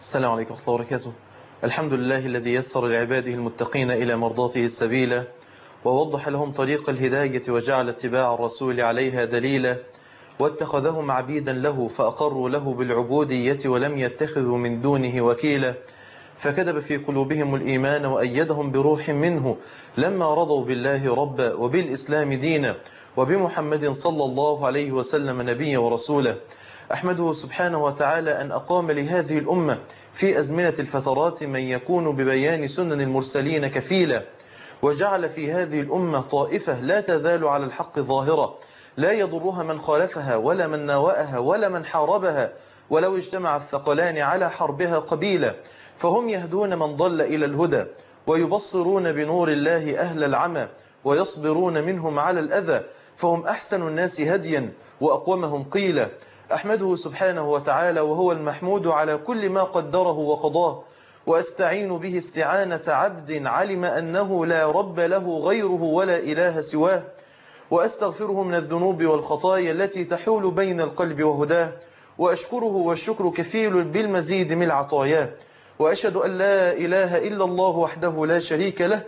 السلام عليكم ورحمة الله وبركاته الحمد لله الذي يسر لعباده المتقين إلى مرضاته السبيل ووضح لهم طريق الهداية وجعل اتباع الرسول عليها دليلا واتخذهم عبيدا له فأقروا له بالعبودية ولم يتخذوا من دونه وكيلا فكتب في قلوبهم الإيمان وأيدهم بروح منه لما رضوا بالله ربا وبالإسلام دينا وبمحمد صلى الله عليه وسلم نبيا ورسولا أحمده سبحانه وتعالى أن أقام لهذه الأمة في أزمنة الفترات من يكون ببيان سنن المرسلين كفيلا وجعل في هذه الأمة طائفة لا تزال على الحق ظاهرة لا يضرها من خالفها ولا من ناوأها ولا من حاربها ولو اجتمع الثقلان على حربها قبيلا فهم يهدون من ضل إلى الهدى ويبصرون بنور الله أهل العمى ويصبرون منهم على الأذى فهم أحسن الناس هديا وأقومهم قيلا أحمده سبحانه وتعالى وهو المحمود على كل ما قدره وقضاه وأستعين به استعانة عبد علم أنه لا رب له غيره ولا إله سواه وأستغفره من الذنوب والخطايا التي تحول بين القلب وهداه وأشكره والشكر كفيل بالمزيد من العطايا وأشهد أن لا إله إلا الله وحده لا شريك له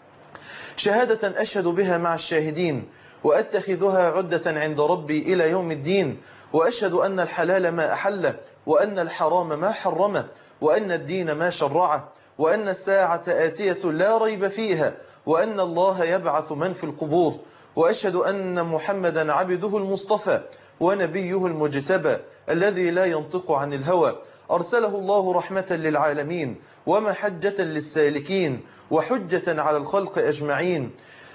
شهادة أشهد بها مع الشاهدين وأتخذها عدة عند ربي إلى يوم الدين وأشهد أن الحلال ما أحله وأن الحرام ما حرمه وأن الدين ما شرعه وأن الساعة آتية لا ريب فيها وأن الله يبعث من في القبور وأشهد أن محمدا عبده المصطفى ونبيه المجتبى الذي لا ينطق عن الهوى أرسله الله رحمة للعالمين ومحجة للسالكين وحجة على الخلق أجمعين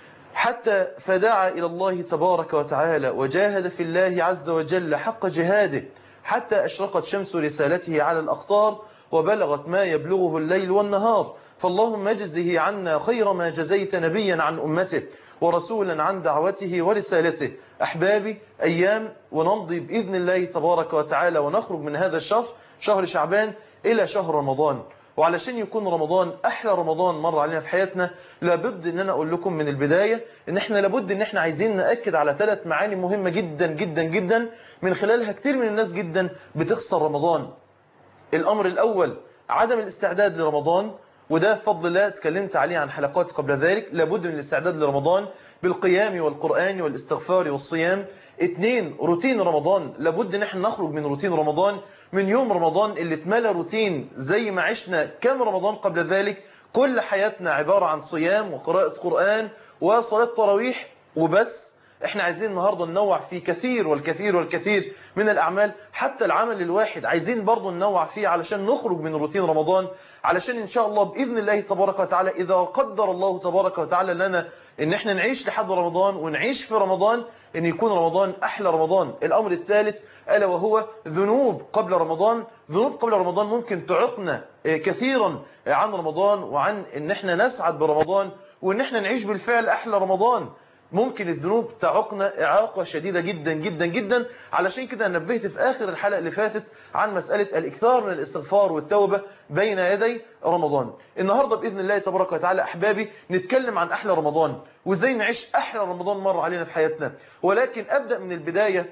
حتى فدعا إلى الله تبارك وتعالى وجاهد في الله عز وجل حق جهاده حتى أشرقت شمس رسالته على الأقطار وبلغت ما يبلغه الليل والنهار فاللهم اجزه عنا خير ما جزيت نبيا عن أمته ورسولا عن دعوته ورسالته أحبابي أيام ونمضي بإذن الله تبارك وتعالى ونخرج من هذا الشهر شهر شعبان إلى شهر رمضان وعلشان يكون رمضان أحلى رمضان مر علينا في حياتنا لابد أن أنا أقول لكم من البداية أن احنا لابد أن احنا عايزين نأكد على ثلاث معاني مهمة جدا جدا جدا من خلالها كتير من الناس جدا بتخسر رمضان الأمر الأول عدم الاستعداد لرمضان وده بفضل الله اتكلمت عليه عن حلقات قبل ذلك لابد من الاستعداد لرمضان بالقيام والقرآن والاستغفار والصيام اتنين روتين رمضان لابد ان احنا نخرج من روتين رمضان من يوم رمضان اللي اتملى روتين زي ما عشنا كام رمضان قبل ذلك كل حياتنا عبارة عن صيام وقراءة قرآن وصلاة تراويح وبس احنا عايزين النهاردة ننوع في كثير والكثير والكثير من الأعمال حتى العمل الواحد عايزين برضو ننوع فيه علشان نخرج من روتين رمضان علشان إن شاء الله بإذن الله تبارك وتعالى إذا قدر الله تبارك وتعالى لنا إن احنا نعيش لحد رمضان ونعيش في رمضان إن يكون رمضان أحلى رمضان الأمر الثالث ألا وهو ذنوب قبل رمضان ذنوب قبل رمضان ممكن تعقنا كثيرا عن رمضان وعن إن احنا نسعد برمضان وإن احنا نعيش بالفعل أحلى رمضان ممكن الذنوب تعقنا إعاقة شديدة جدا جدا جدا علشان كده نبهت في آخر الحلقة اللي فاتت عن مسألة الإكثار من الاستغفار والتوبة بين يدي رمضان النهاردة بإذن الله تبارك وتعالى أحبابي نتكلم عن أحلى رمضان وإزاي نعيش أحلى رمضان مر علينا في حياتنا ولكن أبدأ من البداية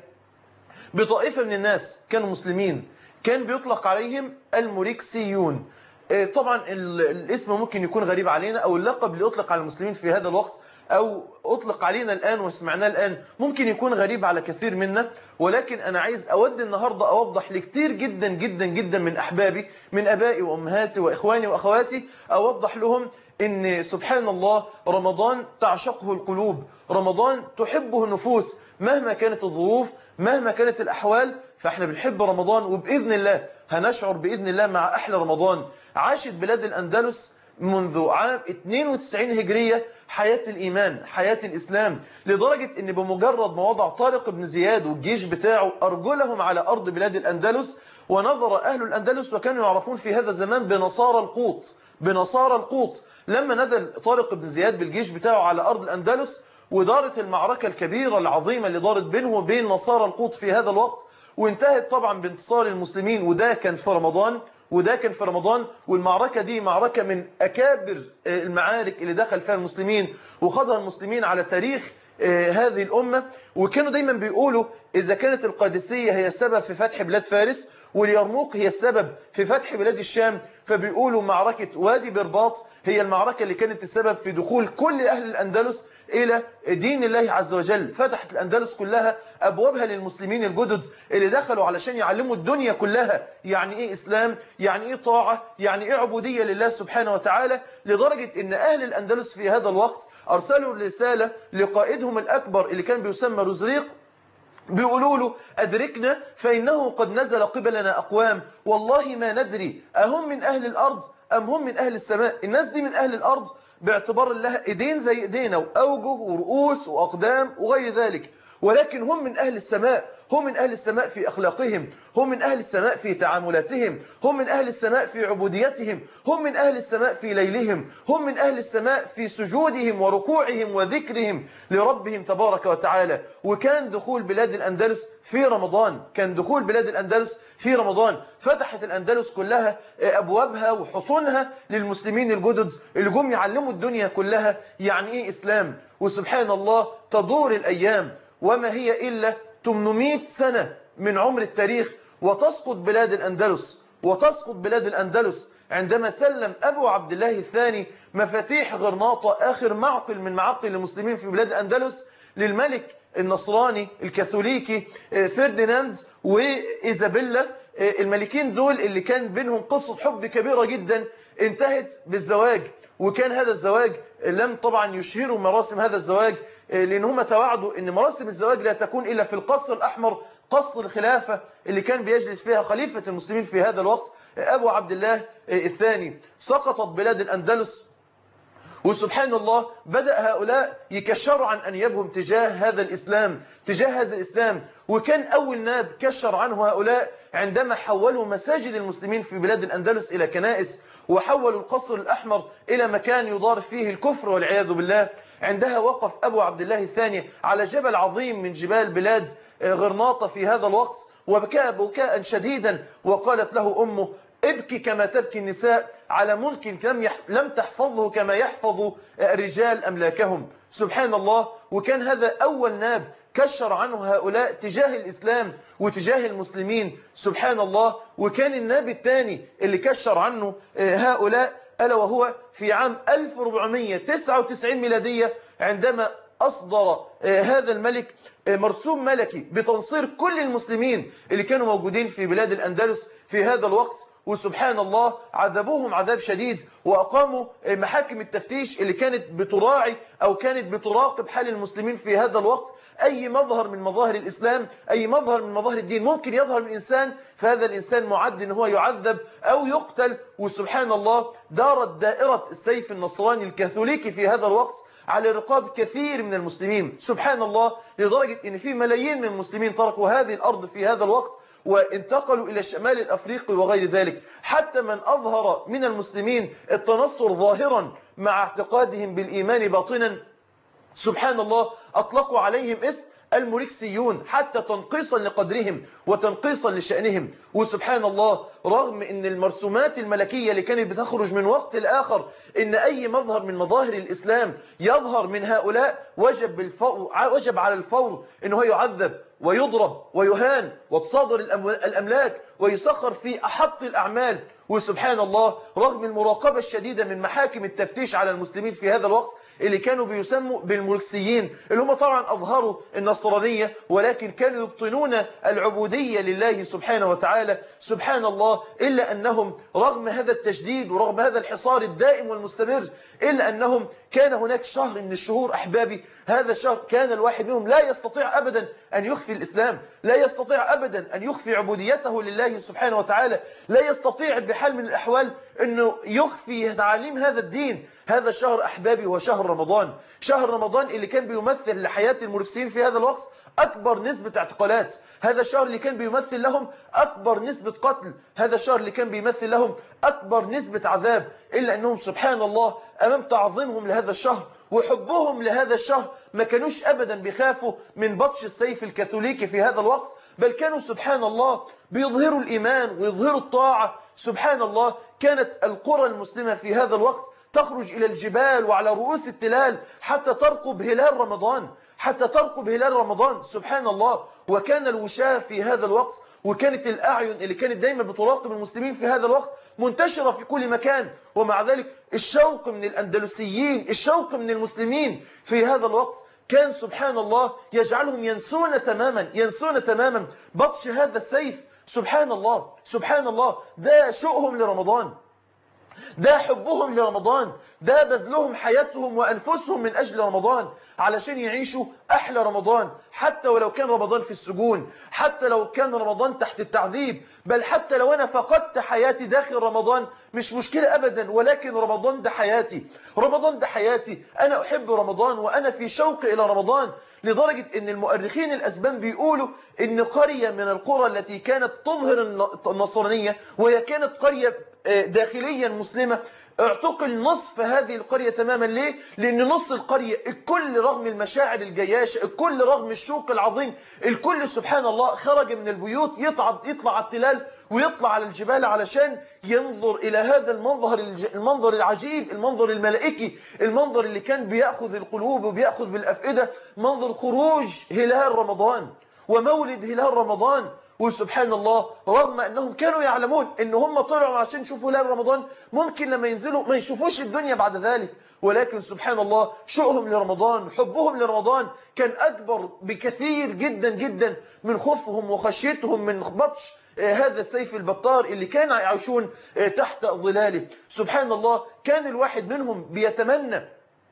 بطائفة من الناس كانوا مسلمين كان بيطلق عليهم الموريكسيون طبعا الاسم ممكن يكون غريب علينا أو اللقب اللي أطلق على المسلمين في هذا الوقت أو أطلق علينا الآن وسمعناه الآن ممكن يكون غريب على كثير منا ولكن أنا عايز أود النهاردة أوضح لكثير جدا جدا جدا من أحبابي من أبائي وأمهاتي وإخواني وأخواتي أوضح لهم إن سبحان الله رمضان تعشقه القلوب رمضان تحبه النفوس مهما كانت الظروف مهما كانت الأحوال فإحنا بنحب رمضان وبإذن الله هنشعر بإذن الله مع أحلى رمضان عاشت بلاد الأندلس منذ عام 92 هجرية حياة الإيمان حياة الإسلام لدرجة أن بمجرد ما وضع طارق بن زياد والجيش بتاعه أرجلهم على أرض بلاد الأندلس ونظر أهل الأندلس وكانوا يعرفون في هذا الزمان بنصارى القوط بنصارى القوط لما نزل طارق بن زياد بالجيش بتاعه على أرض الأندلس ودارت المعركة الكبيرة العظيمة اللي دارت بينه وبين نصارى القوط في هذا الوقت وانتهت طبعا بانتصار المسلمين وده كان في رمضان وده كان في رمضان والمعركة دي معركة من أكابر المعارك اللي دخل فيها المسلمين وخاضها المسلمين على تاريخ آه، هذه الأمة وكانوا دايما بيقولوا إذا كانت القادسية هي السبب في فتح بلاد فارس واليرموك هي السبب في فتح بلاد الشام فبيقولوا معركة وادي برباط هي المعركة اللي كانت السبب في دخول كل أهل الأندلس إلى دين الله عز وجل فتحت الأندلس كلها أبوابها للمسلمين الجدد اللي دخلوا علشان يعلموا الدنيا كلها يعني إيه إسلام يعني إيه طاعة يعني إيه عبودية لله سبحانه وتعالى لدرجة إن أهل الأندلس في هذا الوقت أرسلوا رسالة لقائدهم الأكبر اللي كان بيسمى رزريق بيقولوا له أدركنا فإنه قد نزل قبلنا أقوام والله ما ندري أهم من أهل الأرض أم هم من أهل السماء الناس دي من أهل الأرض باعتبار لها إيدين زي إيدينا وأوجه ورؤوس وأقدام وغير ذلك ولكن هم من أهل السماء هم من أهل السماء في أخلاقهم هم من أهل السماء في تعاملاتهم هم من أهل السماء في عبوديتهم هم من أهل السماء في ليلهم هم من أهل السماء في سجودهم وركوعهم وذكرهم لربهم تبارك وتعالى وكان دخول بلاد الأندلس في رمضان كان دخول بلاد الأندلس في رمضان فتحت الأندلس كلها أبوابها وحصونها للمسلمين الجدد اللي جم يعلموا الدنيا كلها يعني إيه إسلام وسبحان الله تدور الأيام وما هي إلا 800 سنة من عمر التاريخ وتسقط بلاد الأندلس وتسقط بلاد الأندلس عندما سلم أبو عبد الله الثاني مفاتيح غرناطة آخر معقل من معاقل المسلمين في بلاد الأندلس للملك النصراني الكاثوليكي فرديناند وإيزابيلا الملكين دول اللي كان بينهم قصة حب كبيرة جدا انتهت بالزواج وكان هذا الزواج لم طبعا يشهروا مراسم هذا الزواج لأن هم توعدوا أن مراسم الزواج لا تكون إلا في القصر الأحمر قصر الخلافة اللي كان بيجلس فيها خليفة المسلمين في هذا الوقت أبو عبد الله الثاني سقطت بلاد الأندلس وسبحان الله بدأ هؤلاء يكشروا عن أنيابهم تجاه هذا الإسلام تجاه هذا الإسلام وكان أول ناب كشر عنه هؤلاء عندما حولوا مساجد المسلمين في بلاد الأندلس إلى كنائس وحولوا القصر الأحمر إلى مكان يضار فيه الكفر والعياذ بالله عندها وقف أبو عبد الله الثاني على جبل عظيم من جبال بلاد غرناطة في هذا الوقت وبكى بكاء شديدا وقالت له أمه ابكي كما تبكي النساء على ملك لم يح... لم تحفظه كما يحفظ الرجال أملاكهم سبحان الله وكان هذا أول ناب كشر عنه هؤلاء تجاه الإسلام وتجاه المسلمين سبحان الله وكان الناب الثاني اللي كشر عنه هؤلاء ألا وهو في عام 1499 ميلادية عندما أصدر هذا الملك مرسوم ملكي بتنصير كل المسلمين اللي كانوا موجودين في بلاد الأندلس في هذا الوقت وسبحان الله عذبوهم عذاب شديد وأقاموا محاكم التفتيش اللي كانت بتراعي أو كانت بتراقب حال المسلمين في هذا الوقت أي مظهر من مظاهر الإسلام أي مظهر من مظاهر الدين ممكن يظهر من إنسان فهذا الإنسان معد أن هو يعذب أو يقتل وسبحان الله دارت دائرة السيف النصراني الكاثوليكي في هذا الوقت على رقاب كثير من المسلمين سبحان الله لدرجة أن في ملايين من المسلمين تركوا هذه الأرض في هذا الوقت وانتقلوا إلى الشمال الأفريقي وغير ذلك حتى من أظهر من المسلمين التنصر ظاهرا مع اعتقادهم بالإيمان باطنا سبحان الله أطلقوا عليهم اسم الموريكسيون حتى تنقيصا لقدرهم وتنقيصا لشأنهم وسبحان الله رغم ان المرسومات الملكية اللي كانت بتخرج من وقت لآخر ان اي مظهر من مظاهر الاسلام يظهر من هؤلاء وجب, بالفور وجب على الفور انه يعذب ويضرب ويهان وتصادر الأملاك ويسخر في أحط الأعمال وسبحان الله رغم المراقبة الشديدة من محاكم التفتيش على المسلمين في هذا الوقت اللي كانوا بيسموا بالمركسيين اللي هم طبعا أظهروا النصرانية ولكن كانوا يبطنون العبودية لله سبحانه وتعالى سبحان الله إلا أنهم رغم هذا التشديد ورغم هذا الحصار الدائم والمستمر إلا أنهم كان هناك شهر من الشهور أحبابي هذا الشهر كان الواحد منهم لا يستطيع أبدا أن يخفي الإسلام لا يستطيع أبدا أن يخفي عبوديته لله سبحانه وتعالى لا يستطيع بحال من الأحوال أنه يخفي تعاليم هذا الدين هذا الشهر أحبابي هو شهر رمضان شهر رمضان اللي كان بيمثل لحياة المرسلين في هذا الوقت أكبر نسبة اعتقالات هذا الشهر اللي كان بيمثل لهم أكبر نسبة قتل هذا الشهر اللي كان بيمثل لهم أكبر نسبة عذاب إلا أنهم سبحان الله أمام تعظيمهم لهذا الشهر وحبهم لهذا الشهر ما كانوش أبدا بيخافوا من بطش السيف الكاثوليكي في هذا الوقت بل كانوا سبحان الله بيظهروا الإيمان ويظهروا الطاعة سبحان الله كانت القرى المسلمة في هذا الوقت تخرج إلى الجبال وعلى رؤوس التلال حتى ترقب هلال رمضان حتى ترقب هلال رمضان سبحان الله وكان الوشاة في هذا الوقت وكانت الأعين اللي كانت دايما بتراقب المسلمين في هذا الوقت منتشرة في كل مكان ومع ذلك الشوق من الأندلسيين الشوق من المسلمين في هذا الوقت كان سبحان الله يجعلهم ينسون تماما ينسون تماما بطش هذا السيف سبحان الله سبحان الله ده شوقهم لرمضان ده حبهم لرمضان ده بذلهم حياتهم وأنفسهم من أجل رمضان علشان يعيشوا أحلى رمضان حتى ولو كان رمضان في السجون حتى لو كان رمضان تحت التعذيب بل حتى لو أنا فقدت حياتي داخل رمضان مش مشكلة أبدا ولكن رمضان ده حياتي رمضان ده حياتي أنا أحب رمضان وأنا في شوق إلى رمضان لدرجة أن المؤرخين الأسبان بيقولوا أن قرية من القرى التي كانت تظهر النصرانية وهي كانت قرية داخليا مسلمة اعتقل نصف هذه القرية تماما ليه؟ لأن نص القرية الكل رغم المشاعر الجياشة الكل رغم الشوق العظيم الكل سبحان الله خرج من البيوت يطلع, يطلع على التلال ويطلع على الجبال علشان ينظر إلى هذا المنظر المنظر العجيب المنظر الملائكي المنظر اللي كان بيأخذ القلوب وبيأخذ بالأفئدة منظر خروج هلال رمضان ومولد هلال رمضان وسبحان الله رغم أنهم كانوا يعلمون أن هم طلعوا عشان يشوفوا هلال رمضان ممكن لما ينزلوا ما يشوفوش الدنيا بعد ذلك ولكن سبحان الله شوقهم لرمضان حبهم لرمضان كان أكبر بكثير جدا جدا من خوفهم وخشيتهم من بطش هذا السيف البطار اللي كان يعيشون تحت ظلاله سبحان الله كان الواحد منهم بيتمنى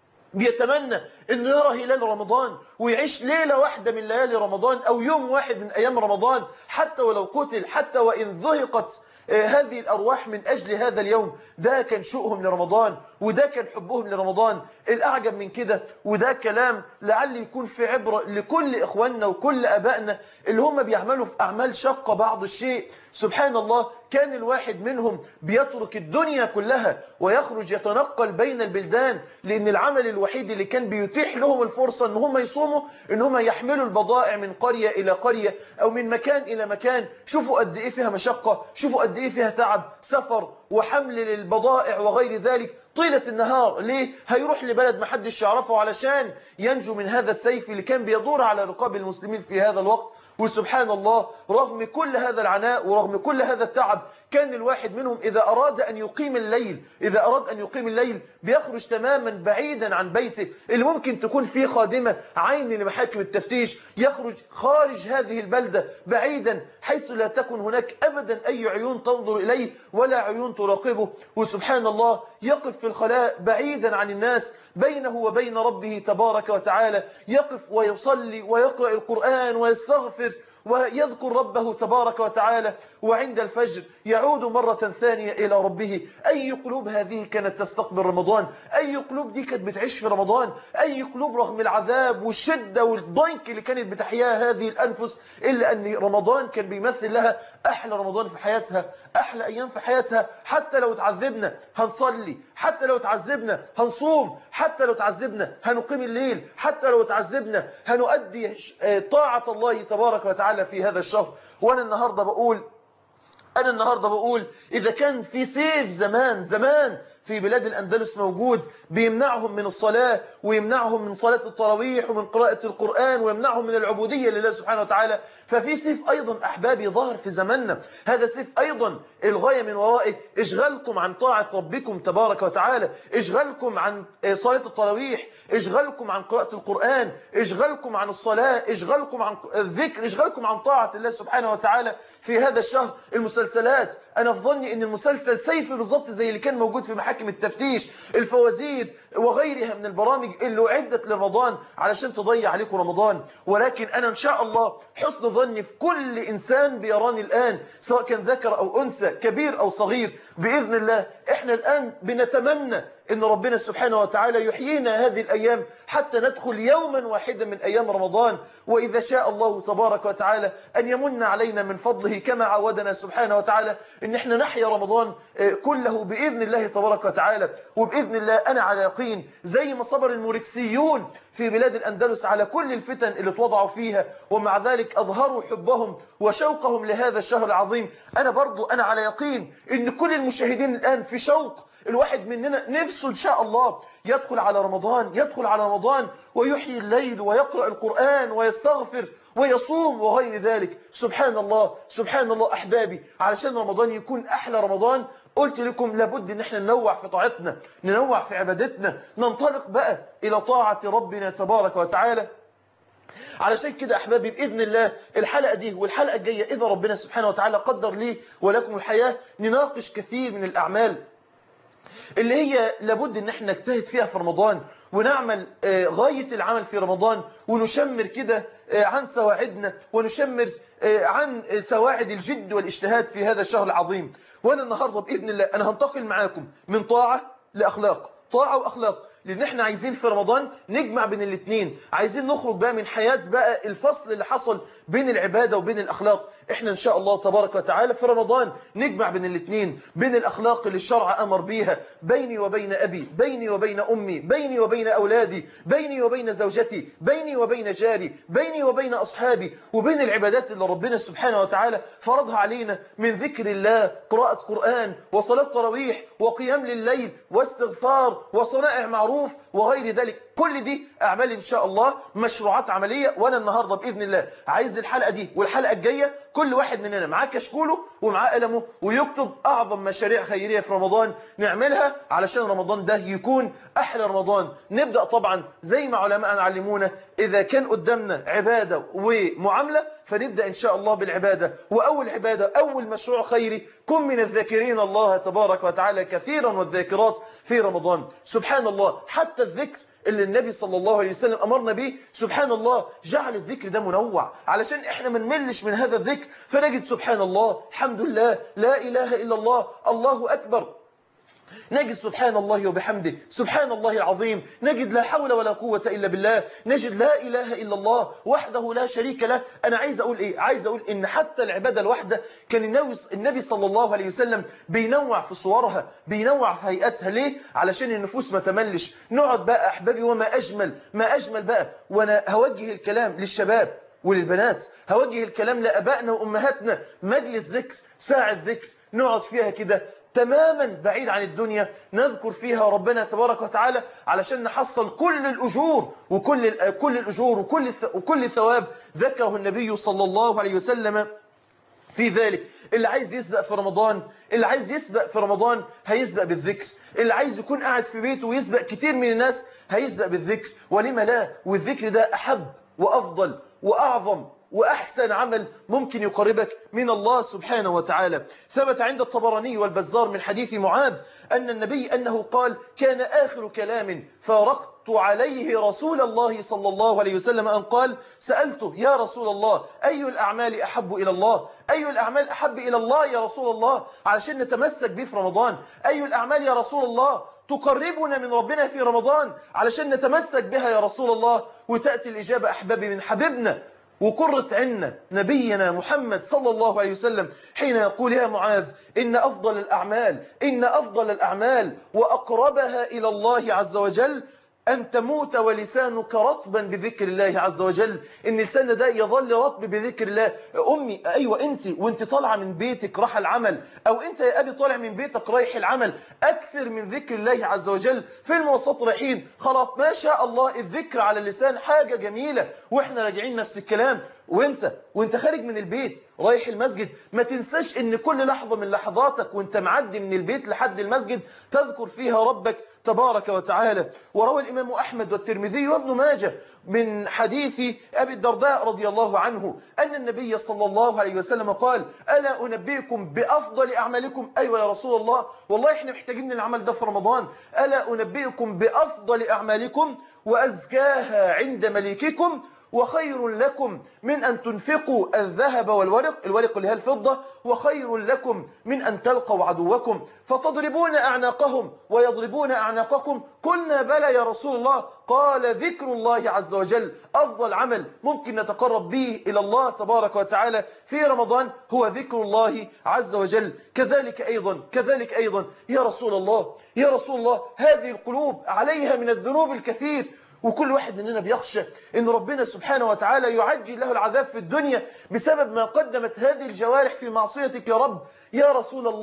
بيتمنى انه يرى هلال رمضان ويعيش ليلة واحدة من ليالي رمضان او يوم واحد من ايام رمضان حتى ولو قتل حتى وان ذهقت هذه الأرواح من أجل هذا اليوم ده كان شوقهم لرمضان وده كان حبهم لرمضان الأعجب من كده وده كلام لعل يكون في عبرة لكل إخواننا وكل أبائنا اللي هم بيعملوا في أعمال شاقة بعض الشيء سبحان الله كان الواحد منهم بيترك الدنيا كلها ويخرج يتنقل بين البلدان لأن العمل الوحيد اللي كان بيتيح لهم الفرصة أن هم يصوموا أن هم يحملوا البضائع من قرية إلى قرية أو من مكان إلى مكان شوفوا قد إيه فيها مشقة شوفوا قد إيه فيها تعب سفر وحمل للبضائع وغير ذلك طيلة النهار ليه؟ هيروح لبلد ما حدش يعرفه علشان ينجو من هذا السيف اللي كان بيدور على رقاب المسلمين في هذا الوقت وسبحان الله رغم كل هذا العناء ورغم كل هذا التعب كان الواحد منهم إذا أراد أن يقيم الليل إذا أراد أن يقيم الليل بيخرج تماما بعيدا عن بيته اللي ممكن تكون فيه خادمة عين لمحاكم التفتيش يخرج خارج هذه البلدة بعيدا حيث لا تكن هناك أبدا أي عيون تنظر إليه ولا عيون تراقبه وسبحان الله يقف في الخلاء بعيدا عن الناس بينه وبين ربه تبارك وتعالى يقف ويصلي ويقرأ القرآن ويستغفر ويذكر ربه تبارك وتعالى وعند الفجر يعود مرة ثانية إلى ربه أي قلوب هذه كانت تستقبل رمضان أي قلوب دي كانت بتعيش في رمضان أي قلوب رغم العذاب والشدة والضيق اللي كانت بتحياها هذه الأنفس إلا أن رمضان كان بيمثل لها أحلى رمضان في حياتها أحلى أيام في حياتها حتى لو تعذبنا هنصلي حتى لو تعذبنا هنصوم حتى لو تعذبنا هنقيم الليل حتى لو تعذبنا هنؤدي طاعة الله تبارك وتعالى في هذا الشهر وأنا النهاردة بقول أنا النهاردة بقول إذا كان في سيف زمان زمان في بلاد الأندلس موجود بيمنعهم من الصلاة ويمنعهم من صلاة التراويح ومن قراءة القرآن ويمنعهم من العبودية لله سبحانه وتعالى ففي سيف أيضا أحبابي ظهر في زماننا هذا سيف أيضا الغاية من ورائه اشغلكم عن طاعة ربكم تبارك وتعالى اشغلكم عن صلاة التراويح اشغلكم عن قراءة القرآن اشغلكم عن الصلاة اشغلكم عن الذكر اشغلكم عن طاعة الله سبحانه وتعالى في هذا الشهر المسلسلات أنا في ظني أن المسلسل سيفي بالضبط زي اللي كان موجود في محاكم التفتيش الفوازير وغيرها من البرامج اللي أعدت لرمضان علشان تضيع عليكم رمضان ولكن أنا إن شاء الله حسن ظني في كل إنسان بيراني الآن سواء كان ذكر أو أنثى كبير أو صغير بإذن الله إحنا الآن بنتمنى إن ربنا سبحانه وتعالى يحيينا هذه الأيام حتى ندخل يوما واحدا من أيام رمضان وإذا شاء الله تبارك وتعالى أن يمن علينا من فضله كما عودنا سبحانه وتعالى إن إحنا نحيا رمضان كله بإذن الله تبارك وتعالى وبإذن الله أنا على يقين زي ما صبر الموركسيون في بلاد الأندلس على كل الفتن اللي توضعوا فيها ومع ذلك أظهروا حبهم وشوقهم لهذا الشهر العظيم أنا برضو أنا على يقين إن كل المشاهدين الآن في شوق الواحد مننا نفسه نفسه إن شاء الله يدخل على رمضان يدخل على رمضان ويحيي الليل ويقرأ القرآن ويستغفر ويصوم وغير ذلك سبحان الله سبحان الله أحبابي علشان رمضان يكون أحلى رمضان قلت لكم لابد ان احنا ننوع في طاعتنا ننوع في عبادتنا ننطلق بقى إلى طاعة ربنا تبارك وتعالى علشان كده أحبابي بإذن الله الحلقة دي والحلقة الجاية إذا ربنا سبحانه وتعالى قدر لي ولكم الحياة نناقش كثير من الأعمال اللي هي لابد ان احنا نجتهد فيها في رمضان ونعمل غاية العمل في رمضان ونشمر كده عن سواعدنا ونشمر عن سواعد الجد والاجتهاد في هذا الشهر العظيم وانا النهاردة بإذن الله انا هنتقل معاكم من طاعة لأخلاق طاعة وأخلاق لأن احنا عايزين في رمضان نجمع بين الاثنين عايزين نخرج بقى من حياة بقى الفصل اللي حصل بين العبادة وبين الأخلاق احنا ان شاء الله تبارك وتعالى في رمضان نجمع بين الاثنين بين الأخلاق اللي الشرع أمر بيها بيني وبين أبي بيني وبين أمي بيني وبين أولادي بيني وبين زوجتي بيني وبين جاري بيني وبين أصحابي وبين العبادات اللي ربنا سبحانه وتعالى فرضها علينا من ذكر الله قراءة قرآن وصلاة تراويح وقيام لليل واستغفار وصنائع معروف وغير ذلك كل دي أعمال إن شاء الله مشروعات عملية وأنا النهاردة بإذن الله عايز الحلقة دي والحلقة الجاية كل واحد مننا معاه كشكوله ومعاه قلمه ويكتب أعظم مشاريع خيرية في رمضان نعملها علشان رمضان ده يكون أحلى رمضان نبدأ طبعا زي ما علماء علمونا إذا كان قدامنا عبادة ومعاملة فنبدأ إن شاء الله بالعبادة وأول عبادة أول مشروع خيري كن من الذاكرين الله تبارك وتعالى كثيرا والذاكرات في رمضان سبحان الله حتى الذكر اللي النبي صلى الله عليه وسلم أمرنا به سبحان الله جعل الذكر ده منوع علشان إحنا ما نملش من هذا الذكر فنجد سبحان الله الحمد لله لا إله إلا الله الله أكبر نجد سبحان الله وبحمده سبحان الله العظيم نجد لا حول ولا قوة إلا بالله نجد لا إله إلا الله وحده لا شريك له أنا عايز أقول إيه عايز أقول إن حتى العبادة الواحدة كان النبي صلى الله عليه وسلم بينوع في صورها بينوع في هيئتها ليه علشان النفوس ما تملش نقعد بقى أحبابي وما أجمل ما أجمل بقى وأنا هوجه الكلام للشباب وللبنات هوجه الكلام لأبائنا وأمهاتنا مجلس ذكر ساعة ذكر نقعد فيها كده تماما بعيد عن الدنيا نذكر فيها ربنا تبارك وتعالى علشان نحصل كل الأجور وكل كل الأجور وكل وكل ثواب ذكره النبي صلى الله عليه وسلم في ذلك اللي عايز يسبق في رمضان اللي عايز يسبق في رمضان هيسبق بالذكر اللي عايز يكون قاعد في بيته ويسبق كتير من الناس هيسبق بالذكر ولما لا والذكر ده أحب وأفضل وأعظم وأحسن عمل ممكن يقربك من الله سبحانه وتعالى ثبت عند الطبراني والبزار من حديث معاذ أن النبي أنه قال كان آخر كلام فارقت عليه رسول الله صلى الله عليه وسلم أن قال سألته يا رسول الله أي الأعمال أحب إلى الله أي الأعمال أحب إلى الله يا رسول الله علشان نتمسك به في رمضان أي الأعمال يا رسول الله تقربنا من ربنا في رمضان علشان نتمسك بها يا رسول الله وتأتي الإجابة أحبابي من حبيبنا وقرة عنا نبينا محمد صلى الله عليه وسلم حين يقول يا معاذ إن أفضل الأعمال إن أفضل الأعمال وأقربها إلى الله عز وجل أن تموت ولسانك رطبا بذكر الله عز وجل إن لسان ده يظل رطب بذكر الله أمي أيوة أنت وأنت طالعة من بيتك راح العمل أو أنت يا أبي طالع من بيتك رايح العمل أكثر من ذكر الله عز وجل في المواصلات رايحين خلاص ما شاء الله الذكر على اللسان حاجة جميلة وإحنا راجعين نفس الكلام وانت وانت خارج من البيت رايح المسجد ما تنساش ان كل لحظة من لحظاتك وانت معدي من البيت لحد المسجد تذكر فيها ربك تبارك وتعالى وروى الإمام أحمد والترمذي وابن ماجه من حديث أبي الدرداء رضي الله عنه أن النبي صلى الله عليه وسلم قال ألا أنبئكم بأفضل أعمالكم أيوة يا رسول الله والله إحنا محتاجين العمل ده في رمضان ألا أنبئكم بأفضل أعمالكم وأزكاها عند مليككم وخير لكم من أن تنفقوا الذهب والورق الورق اللي هي الفضة وخير لكم من أن تلقوا عدوكم فتضربون أعناقهم ويضربون أعناقكم قلنا بلى يا رسول الله قال ذكر الله عز وجل أفضل عمل ممكن نتقرب به إلى الله تبارك وتعالى في رمضان هو ذكر الله عز وجل كذلك أيضا كذلك أيضا يا رسول الله يا رسول الله هذه القلوب عليها من الذنوب الكثير وكل واحد مننا بيخشى ان ربنا سبحانه وتعالى يعجل له العذاب في الدنيا بسبب ما قدمت هذه الجوارح في معصيتك يا رب يا رسول الله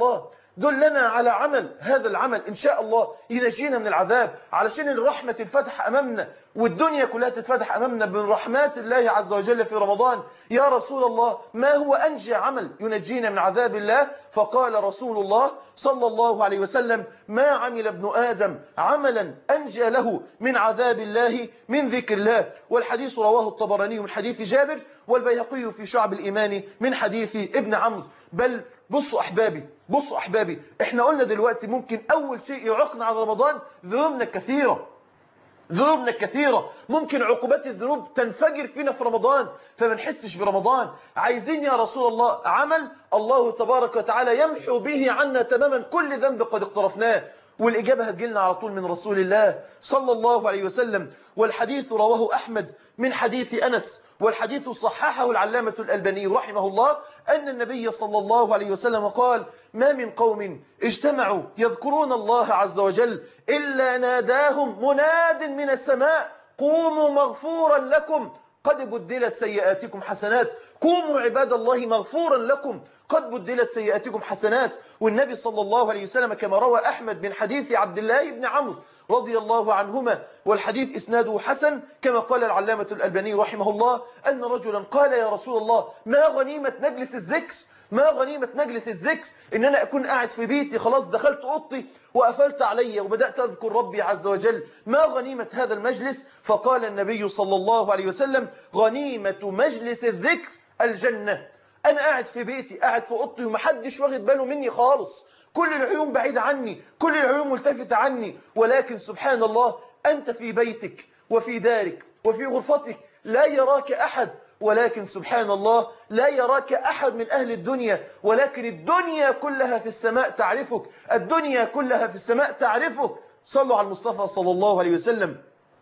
دلنا على عمل هذا العمل إن شاء الله ينجينا من العذاب علشان الرحمة تتفتح أمامنا والدنيا كلها تتفتح أمامنا من رحمات الله عز وجل في رمضان يا رسول الله ما هو أنجى عمل ينجينا من عذاب الله فقال رسول الله صلى الله عليه وسلم ما عمل ابن آدم عملا أنجى له من عذاب الله من ذكر الله والحديث رواه الطبراني من حديث جابر والبيهقي في شعب الإيمان من حديث ابن عمرو بل بصوا أحبابي بصوا أحبابي احنا قلنا دلوقتي ممكن أول شيء يعقنا على رمضان ذنوبنا الكثيرة ذنوبنا الكثيرة ممكن عقوبات الذنوب تنفجر فينا في رمضان فما نحسش برمضان عايزين يا رسول الله عمل الله تبارك وتعالى يمحو به عنا تماما كل ذنب قد اقترفناه والإجابة هتجيلنا على طول من رسول الله صلى الله عليه وسلم والحديث رواه أحمد من حديث أنس والحديث صححه العلامة الألباني رحمه الله أن النبي صلى الله عليه وسلم قال ما من قوم اجتمعوا يذكرون الله عز وجل إلا ناداهم مناد من السماء قوموا مغفورا لكم قد بدلت سيئاتكم حسنات قوموا عباد الله مغفورا لكم قد بدلت سيئاتكم حسنات والنبي صلى الله عليه وسلم كما روى أحمد من حديث عبد الله بن عمرو رضي الله عنهما والحديث إسناده حسن كما قال العلامة الألباني رحمه الله أن رجلا قال يا رسول الله ما غنيمة مجلس الذكر ما غنيمة مجلس الذكر إن أنا أكون قاعد في بيتي خلاص دخلت أوضتي وقفلت علي وبدأت أذكر ربي عز وجل ما غنيمة هذا المجلس فقال النبي صلى الله عليه وسلم غنيمة مجلس الذكر الجنة أنا قاعد في بيتي قاعد في أوضتي ومحدش واخد باله مني خالص كل العيون بعيدة عني كل العيون ملتفتة عني ولكن سبحان الله أنت في بيتك وفي دارك وفي غرفتك لا يراك أحد ولكن سبحان الله لا يراك أحد من أهل الدنيا ولكن الدنيا كلها في السماء تعرفك الدنيا كلها في السماء تعرفك صلوا على المصطفى صلى الله عليه وسلم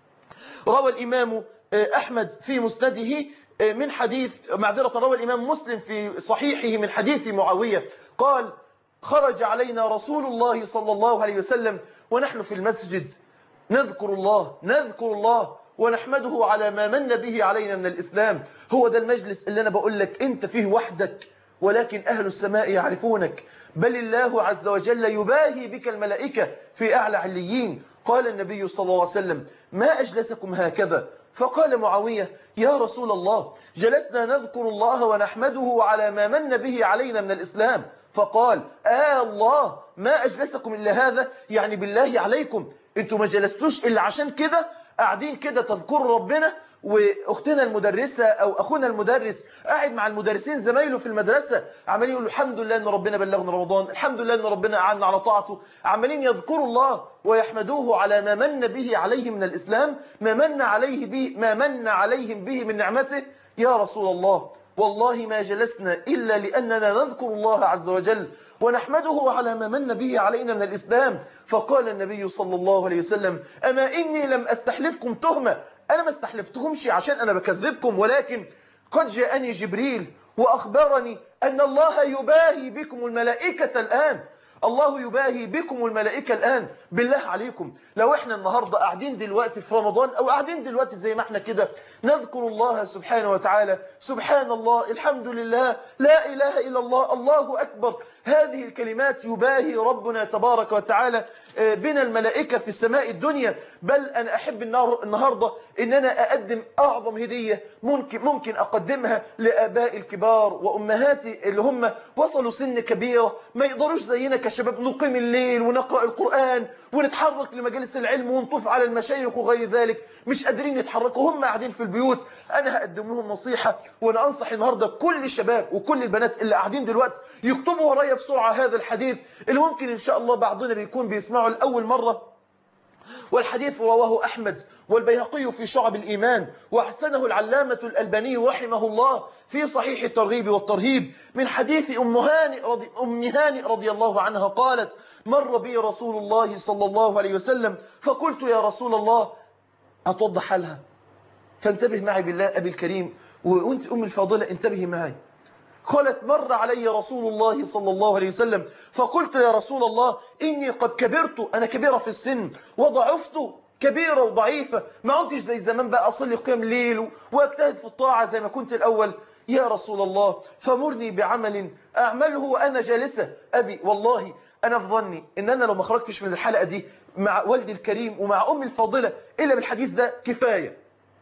روى الإمام أحمد في مسنده من حديث معذرة روى الإمام مسلم في صحيحه من حديث معاوية قال خرج علينا رسول الله صلى الله عليه وسلم ونحن في المسجد نذكر الله نذكر الله ونحمده على ما من به علينا من الإسلام هو ده المجلس اللي أنا بقول لك أنت فيه وحدك ولكن أهل السماء يعرفونك بل الله عز وجل يباهي بك الملائكة في أعلى عليين قال النبي صلى الله عليه وسلم ما أجلسكم هكذا فقال معاوية يا رسول الله جلسنا نذكر الله ونحمده على ما من به علينا من الإسلام فقال آه الله ما أجلسكم إلا هذا يعني بالله عليكم انتوا ما جلستوش إلا عشان كده قاعدين كده تذكروا ربنا واختنا المدرسة او اخونا المدرس قاعد مع المدرسين زمايله في المدرسة عمالين يقولوا الحمد لله ان ربنا بلغنا رمضان الحمد لله ان ربنا اعنا على طاعته عمالين يذكروا الله ويحمدوه على ما من به عليه من الاسلام ما من عليه به ما من عليهم به من نعمته يا رسول الله والله ما جلسنا إلا لأننا نذكر الله عز وجل ونحمده على ما من به علينا من الإسلام فقال النبي صلى الله عليه وسلم أما إني لم أستحلفكم تهمة أنا ما استحلفتكمش عشان أنا بكذبكم ولكن قد جاءني جبريل وأخبرني أن الله يباهي بكم الملائكة الآن الله يباهي بكم الملائكة الآن بالله عليكم لو احنا النهاردة قاعدين دلوقتي في رمضان أو قاعدين دلوقتي زي ما احنا كده نذكر الله سبحانه وتعالى سبحان الله الحمد لله لا إله إلا الله الله أكبر هذه الكلمات يباهي ربنا تبارك وتعالى بنا الملائكة في السماء الدنيا بل أنا أحب النهاردة أن أنا أقدم أعظم هدية ممكن, ممكن أقدمها لآباء الكبار وأمهاتي اللي هم وصلوا سن كبيرة ما يقدروش زينا كشباب نقيم الليل ونقرأ القرآن ونتحرك لمجالس العلم ونطوف على المشايخ وغير ذلك مش قادرين يتحركوا هم قاعدين في البيوت أنا هقدم لهم نصيحة وأنا أنصح النهاردة كل الشباب وكل البنات اللي قاعدين دلوقتي يكتبوا ورايا بسرعة هذا الحديث اللي ممكن إن شاء الله بعضنا بيكون بيسمعه لأول مرة والحديث رواه أحمد والبيهقي في شعب الإيمان وأحسنه العلامة الألباني رحمه الله في صحيح الترغيب والترهيب من حديث أم هانئ رضي, أم هانئ رضي الله عنها قالت مر بي رسول الله صلى الله عليه وسلم فقلت يا رسول الله أتوضح حالها فانتبه معي بالله أبي الكريم وأنت أم الفاضلة انتبهي معي قالت مر علي رسول الله صلى الله عليه وسلم فقلت يا رسول الله إني قد كبرت أنا كبيرة في السن وضعفت كبيرة وضعيفة ما عدتش زي زمان بقى أصلي قيام ليل واجتهد في الطاعة زي ما كنت الأول يا رسول الله فمرني بعمل أعمله وأنا جالسة أبي والله أنا في ظني إن أنا لو ما خرجتش من الحلقة دي مع والدي الكريم ومع أمي الفاضلة إلا بالحديث ده كفاية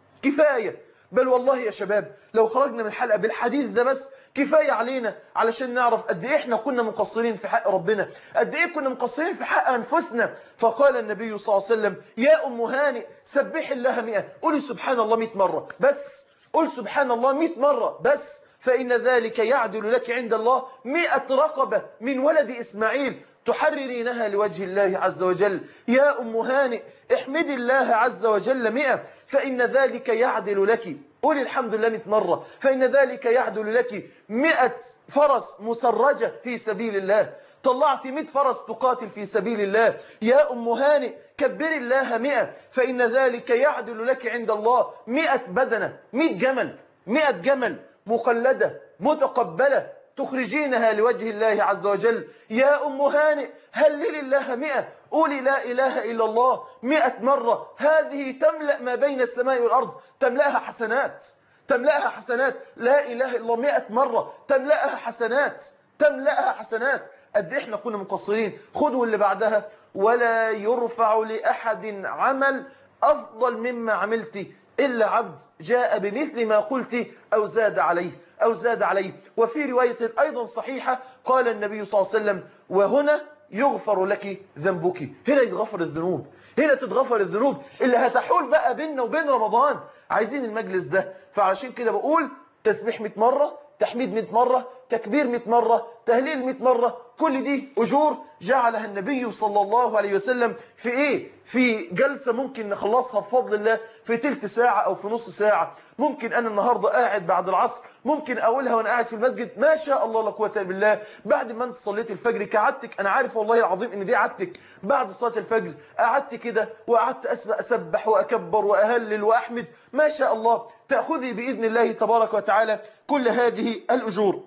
كفاية بل والله يا شباب لو خرجنا من الحلقة بالحديث ده بس كفاية علينا علشان نعرف قد إيه إحنا كنا مقصرين في حق ربنا قد إيه كنا مقصرين في حق أنفسنا فقال النبي صلى الله عليه وسلم يا أم هانئ سبح الله مئة قولي سبحان الله مئة مرة بس قل سبحان الله مئة مرة بس فإن ذلك يعدل لك عند الله مئة رقبة من ولد إسماعيل تحررينها لوجه الله عز وجل يا أم هانئ احمدي الله عز وجل مئة فإن ذلك يعدل لك قولي الحمد لله مئة مرة فإن ذلك يعدل لك مئة فرس مسرجة في سبيل الله طلعت مئة فرس تقاتل في سبيل الله يا أم هانئ كبر الله مئة فإن ذلك يعدل لك عند الله مئة بدنة مئة جمل مئة جمل مقلدة متقبلة تخرجينها لوجه الله عز وجل يا أم هانئ هلل الله مئة قولي لا إله إلا الله مئة مرة هذه تملأ ما بين السماء والأرض تملأها حسنات تملأها حسنات لا إله إلا الله مئة مرة تملأها حسنات تملأها حسنات قد إحنا كنا مقصرين خذوا اللي بعدها ولا يرفع لأحد عمل أفضل مما عملت إلا عبد جاء بمثل ما قلت أو زاد عليه أو زاد عليه وفي رواية أيضا صحيحة قال النبي صلى الله عليه وسلم وهنا يغفر لك ذنبك هنا يتغفر الذنوب هنا تتغفر الذنوب اللي هتحول بقى بيننا وبين رمضان عايزين المجلس ده فعلشان كده بقول تسبيح 100 مرة تحميد 100 مرة تكبير 100 مرة تهليل 100 مرة كل دي أجور جعلها النبي صلى الله عليه وسلم في إيه؟ في جلسة ممكن نخلصها بفضل الله في تلت ساعة أو في نص ساعة ممكن أنا النهاردة قاعد بعد العصر ممكن أقولها وأنا قاعد في المسجد ما شاء الله لا قوة إلا بالله بعد ما أنت صليت الفجر كعدتك أنا عارف والله العظيم إن دي عدتك بعد صلاة الفجر قعدت كده وقعدت أسبق أسبح وأكبر وأهلل وأحمد ما شاء الله تأخذي بإذن الله تبارك وتعالى كل هذه الأجور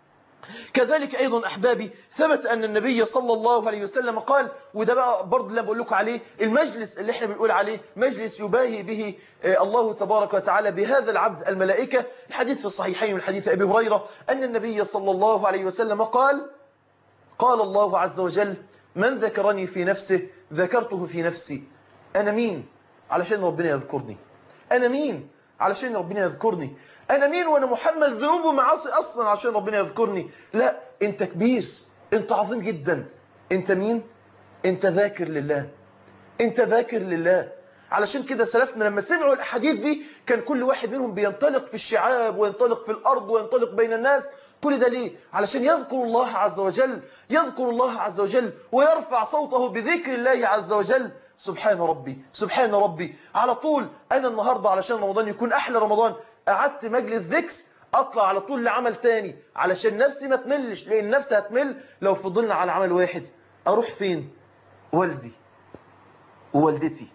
كذلك أيضا أحبابي ثبت أن النبي صلى الله عليه وسلم قال وده بقى برضه اللي بقول لكم عليه المجلس اللي احنا بنقول عليه مجلس يباهي به الله تبارك وتعالى بهذا العبد الملائكة الحديث في الصحيحين من حديث أبي هريرة أن النبي صلى الله عليه وسلم قال قال الله عز وجل من ذكرني في نفسه ذكرته في نفسي أنا مين علشان ربنا يذكرني أنا مين علشان ربنا يذكرني أنا مين وأنا محمل ذنوب ومعاصي أصلا عشان ربنا يذكرني لا أنت كبير أنت عظيم جدا أنت مين أنت ذاكر لله أنت ذاكر لله علشان كده سلفنا لما سمعوا الأحاديث دي كان كل واحد منهم بينطلق في الشعاب وينطلق في الأرض وينطلق بين الناس كل ده ليه؟ علشان يذكر الله عز وجل يذكر الله عز وجل ويرفع صوته بذكر الله عز وجل سبحان ربي سبحان ربي على طول أنا النهاردة علشان رمضان يكون أحلى رمضان قعدت مجلس ذكر أطلع على طول لعمل تاني علشان نفسي ما تملش لأن نفسي هتمل لو فضلنا على عمل واحد أروح فين؟ والدي ووالدتي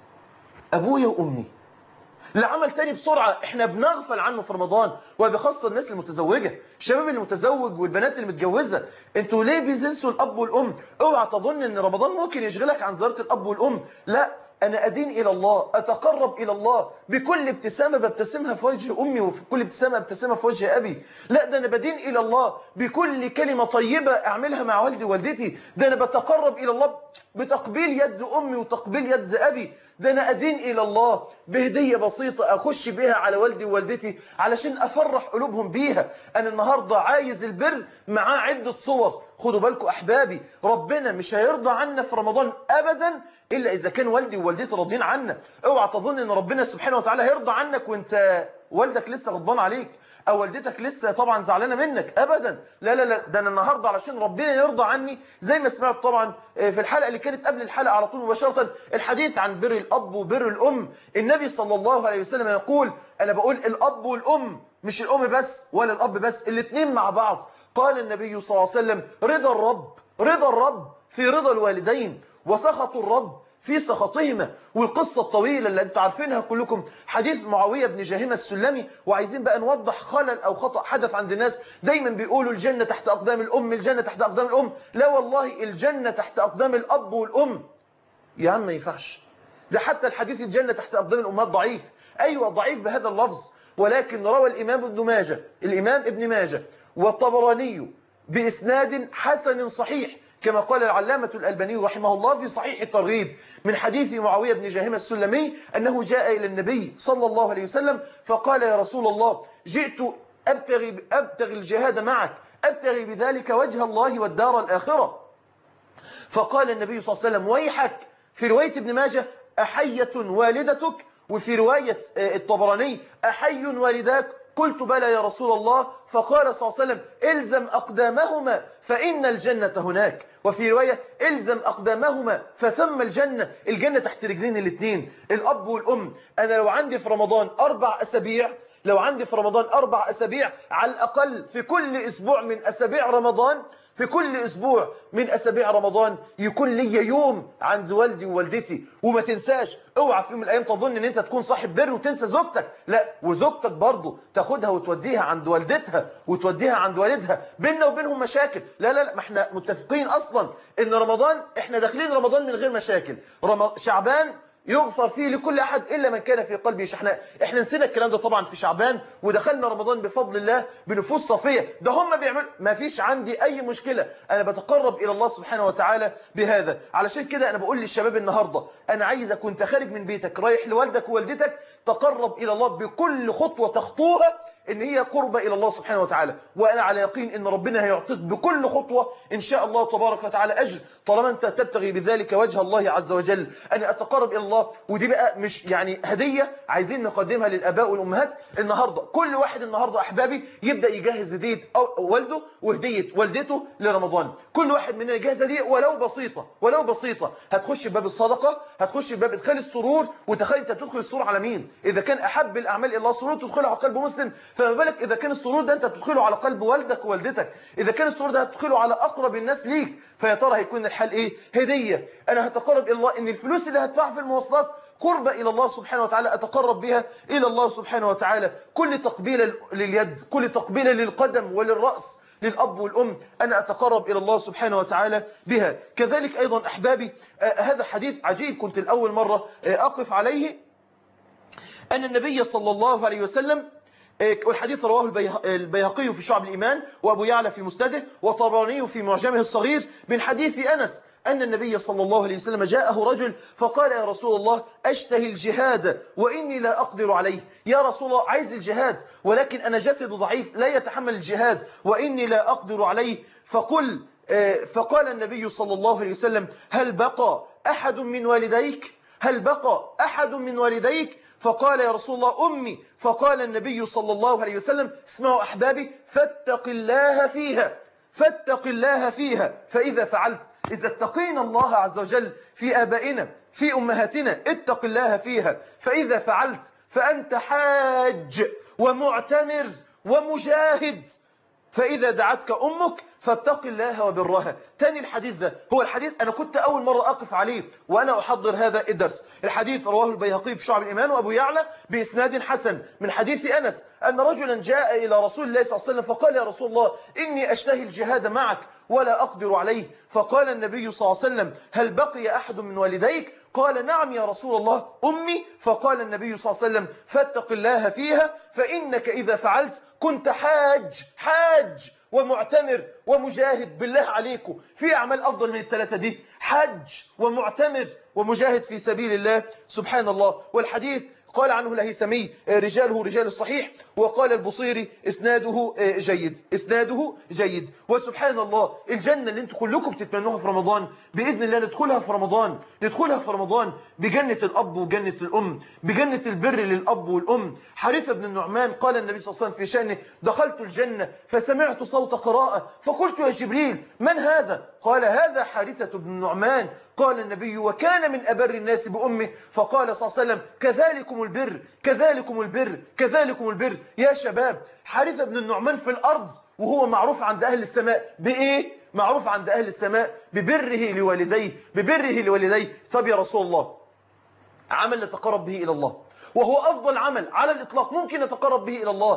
أبويا وأمي لعمل تاني بسرعة احنا بنغفل عنه في رمضان وبخاصة الناس المتزوجة الشباب المتزوج والبنات المتجوزة انتوا ليه بتنسوا الأب والأم اوعى تظن ان رمضان ممكن يشغلك عن زيارة الأب والأم لا أنا أدين إلى الله أتقرب إلى الله بكل ابتسامة ببتسمها في وجه أمي وفي كل ابتسامة ابتسمها في وجه أبي لا ده أنا بدين إلى الله بكل كلمة طيبة أعملها مع والدي ووالدتي ده أنا بتقرب إلى الله بتقبيل يد أمي وتقبيل يد أبي ده أنا أدين إلى الله بهدية بسيطة أخش بها على والدي ووالدتي علشان أفرح قلوبهم بيها أنا النهاردة عايز البر معاه عدة صور خدوا بالكم أحبابي ربنا مش هيرضى عنا في رمضان أبدا إلا إذا كان والدي ووالدتي راضيين عنا اوعى تظن إن ربنا سبحانه وتعالى هيرضى عنك وانت والدك لسه غضبان عليك أو والدتك لسه طبعا زعلانة منك أبدا لا لا لا ده أنا النهاردة علشان ربنا يرضى عني زي ما سمعت طبعا في الحلقة اللي كانت قبل الحلقة على طول مباشرة الحديث عن بر الأب وبر الأم النبي صلى الله عليه وسلم يقول أنا بقول الأب والأم مش الأم بس ولا الأب بس الاثنين مع بعض قال النبي صلى الله عليه وسلم رضا الرب رضا الرب في رضا الوالدين وسخط الرب في سخطهما والقصة الطويلة اللي انتوا عارفينها كلكم حديث معاوية بن جاهمة السلمي وعايزين بقى نوضح خلل أو خطأ حدث عند الناس دايما بيقولوا الجنة تحت أقدام الأم الجنة تحت أقدام الأم لا والله الجنة تحت أقدام الأب والأم يا عم ما ينفعش ده حتى الحديث الجنة تحت أقدام الأمهات ضعيف أيوة ضعيف بهذا اللفظ ولكن روى الإمام ابن ماجه الإمام ابن ماجه والطبراني بإسناد حسن صحيح كما قال العلامة الألباني رحمه الله في صحيح الترغيب من حديث معاوية بن جاهمة السلمي أنه جاء إلى النبي صلى الله عليه وسلم فقال يا رسول الله جئت أبتغي, أبتغي الجهاد معك أبتغي بذلك وجه الله والدار الآخرة فقال النبي صلى الله عليه وسلم ويحك في رواية ابن ماجه أحية والدتك وفي رواية الطبراني أحي والداك قلت بلى يا رسول الله فقال صلى الله عليه وسلم الزم أقدامهما فإن الجنة هناك وفي رواية الزم أقدامهما فثم الجنة الجنة تحت رجلين الاثنين الأب والأم أنا لو عندي في رمضان أربع أسابيع لو عندي في رمضان أربع أسابيع على الأقل في كل أسبوع من أسابيع رمضان في كل أسبوع من أسابيع رمضان يكون لي يوم عند والدي ووالدتي وما تنساش اوعى في يوم من الأيام تظن ان انت تكون صاحب بر وتنسى زوجتك لا وزوجتك برضه تاخدها وتوديها عند والدتها وتوديها عند والدها بيننا وبينهم مشاكل لا لا لا ما احنا متفقين أصلا ان رمضان احنا داخلين رمضان من غير مشاكل رم... شعبان يغفر فيه لكل أحد إلا من كان في قلبه شحناء إحنا نسينا الكلام ده طبعا في شعبان ودخلنا رمضان بفضل الله بنفوس صفية ده هم بيعملوا ما فيش عندي أي مشكلة أنا بتقرب إلى الله سبحانه وتعالى بهذا علشان كده أنا بقول للشباب النهاردة أنا عايزك كنت خارج من بيتك رايح لوالدك ووالدتك تقرب إلى الله بكل خطوة تخطوها ان هي قربة الى الله سبحانه وتعالى وانا على يقين ان ربنا هيعطيك بكل خطوة ان شاء الله تبارك وتعالى اجر طالما انت تبتغي بذلك وجه الله عز وجل ان اتقرب الى الله ودي بقى مش يعني هدية عايزين نقدمها للاباء والامهات النهاردة كل واحد النهاردة احبابي يبدأ يجهز هدية والده وهدية والدته لرمضان كل واحد مننا يجهز هدية ولو بسيطة ولو بسيطة هتخش بباب الصدقة هتخش بباب ادخال السرور وتخيل انت بتدخل السرور على مين اذا كان احب الاعمال الى الله سرور تدخله على قلب مسلم فما بالك إذا كان السرور ده أنت تدخله على قلب والدك ووالدتك إذا كان السرور ده هتدخله على أقرب الناس ليك فيا ترى هيكون الحال إيه هدية أنا هتقرب إلى الله إن الفلوس اللي هدفعها في المواصلات قربة إلى الله سبحانه وتعالى أتقرب بها إلى الله سبحانه وتعالى كل تقبيلة لليد كل تقبيلة للقدم وللرأس للأب والأم أنا أتقرب إلى الله سبحانه وتعالى بها كذلك أيضا أحبابي آه هذا حديث عجيب كنت الأول مرة آه أقف عليه أن النبي صلى الله عليه وسلم والحديث رواه البيهقي في شعب الإيمان وأبو يعلى في مسنده وطبراني في معجمه الصغير من حديث أنس أن النبي صلى الله عليه وسلم جاءه رجل فقال يا رسول الله أشتهي الجهاد وإني لا أقدر عليه يا رسول الله عايز الجهاد ولكن أنا جسد ضعيف لا يتحمل الجهاد وإني لا أقدر عليه فقل فقال النبي صلى الله عليه وسلم هل بقى أحد من والديك هل بقى أحد من والديك فقال يا رسول الله أمي فقال النبي صلى الله عليه وسلم اسمعوا أحبابي فاتق الله فيها فاتق الله فيها فإذا فعلت إذا اتقينا الله عز وجل في آبائنا في أمهاتنا اتق الله فيها فإذا فعلت فأنت حاج ومعتمر ومجاهد فإذا دعتك أمك فاتق الله وبرها تاني الحديث ده هو الحديث أنا كنت أول مرة أقف عليه وأنا أحضر هذا الدرس الحديث رواه البيهقي في شعب الإيمان وأبو يعلى بإسناد حسن من حديث أنس أن رجلا جاء إلى رسول الله صلى الله عليه وسلم فقال يا رسول الله إني أشتهي الجهاد معك ولا أقدر عليه فقال النبي صلى الله عليه وسلم هل بقي أحد من والديك قال نعم يا رسول الله أمي فقال النبي صلى الله عليه وسلم فاتق الله فيها فإنك إذا فعلت كنت حاج حاج ومعتمر ومجاهد بالله عليكم في أعمال أفضل من الثلاثة دي حج ومعتمر ومجاهد في سبيل الله سبحان الله والحديث قال عنه الهيثمي رجاله رجال الصحيح وقال البصيري اسناده جيد اسناده جيد وسبحان الله الجنة اللي انتم كلكم بتتمنوها في رمضان بإذن الله ندخلها في رمضان ندخلها في رمضان بجنة الأب وجنة الأم بجنة البر للأب والأم حارثة بن النعمان قال النبي صلى الله عليه وسلم في شأنه دخلت الجنة فسمعت صوت قراءة فقلت يا جبريل من هذا قال هذا حارثة بن النعمان قال النبي وكان من أبر الناس بأمه فقال صلى الله عليه وسلم كذلكم البر كذلكم البر كذلكم البر يا شباب حارثة بن النعمان في الأرض وهو معروف عند أهل السماء بإيه؟ معروف عند أهل السماء ببره لوالديه ببره لوالديه طب يا رسول الله عمل نتقرب به إلى الله وهو أفضل عمل على الإطلاق ممكن نتقرب به إلى الله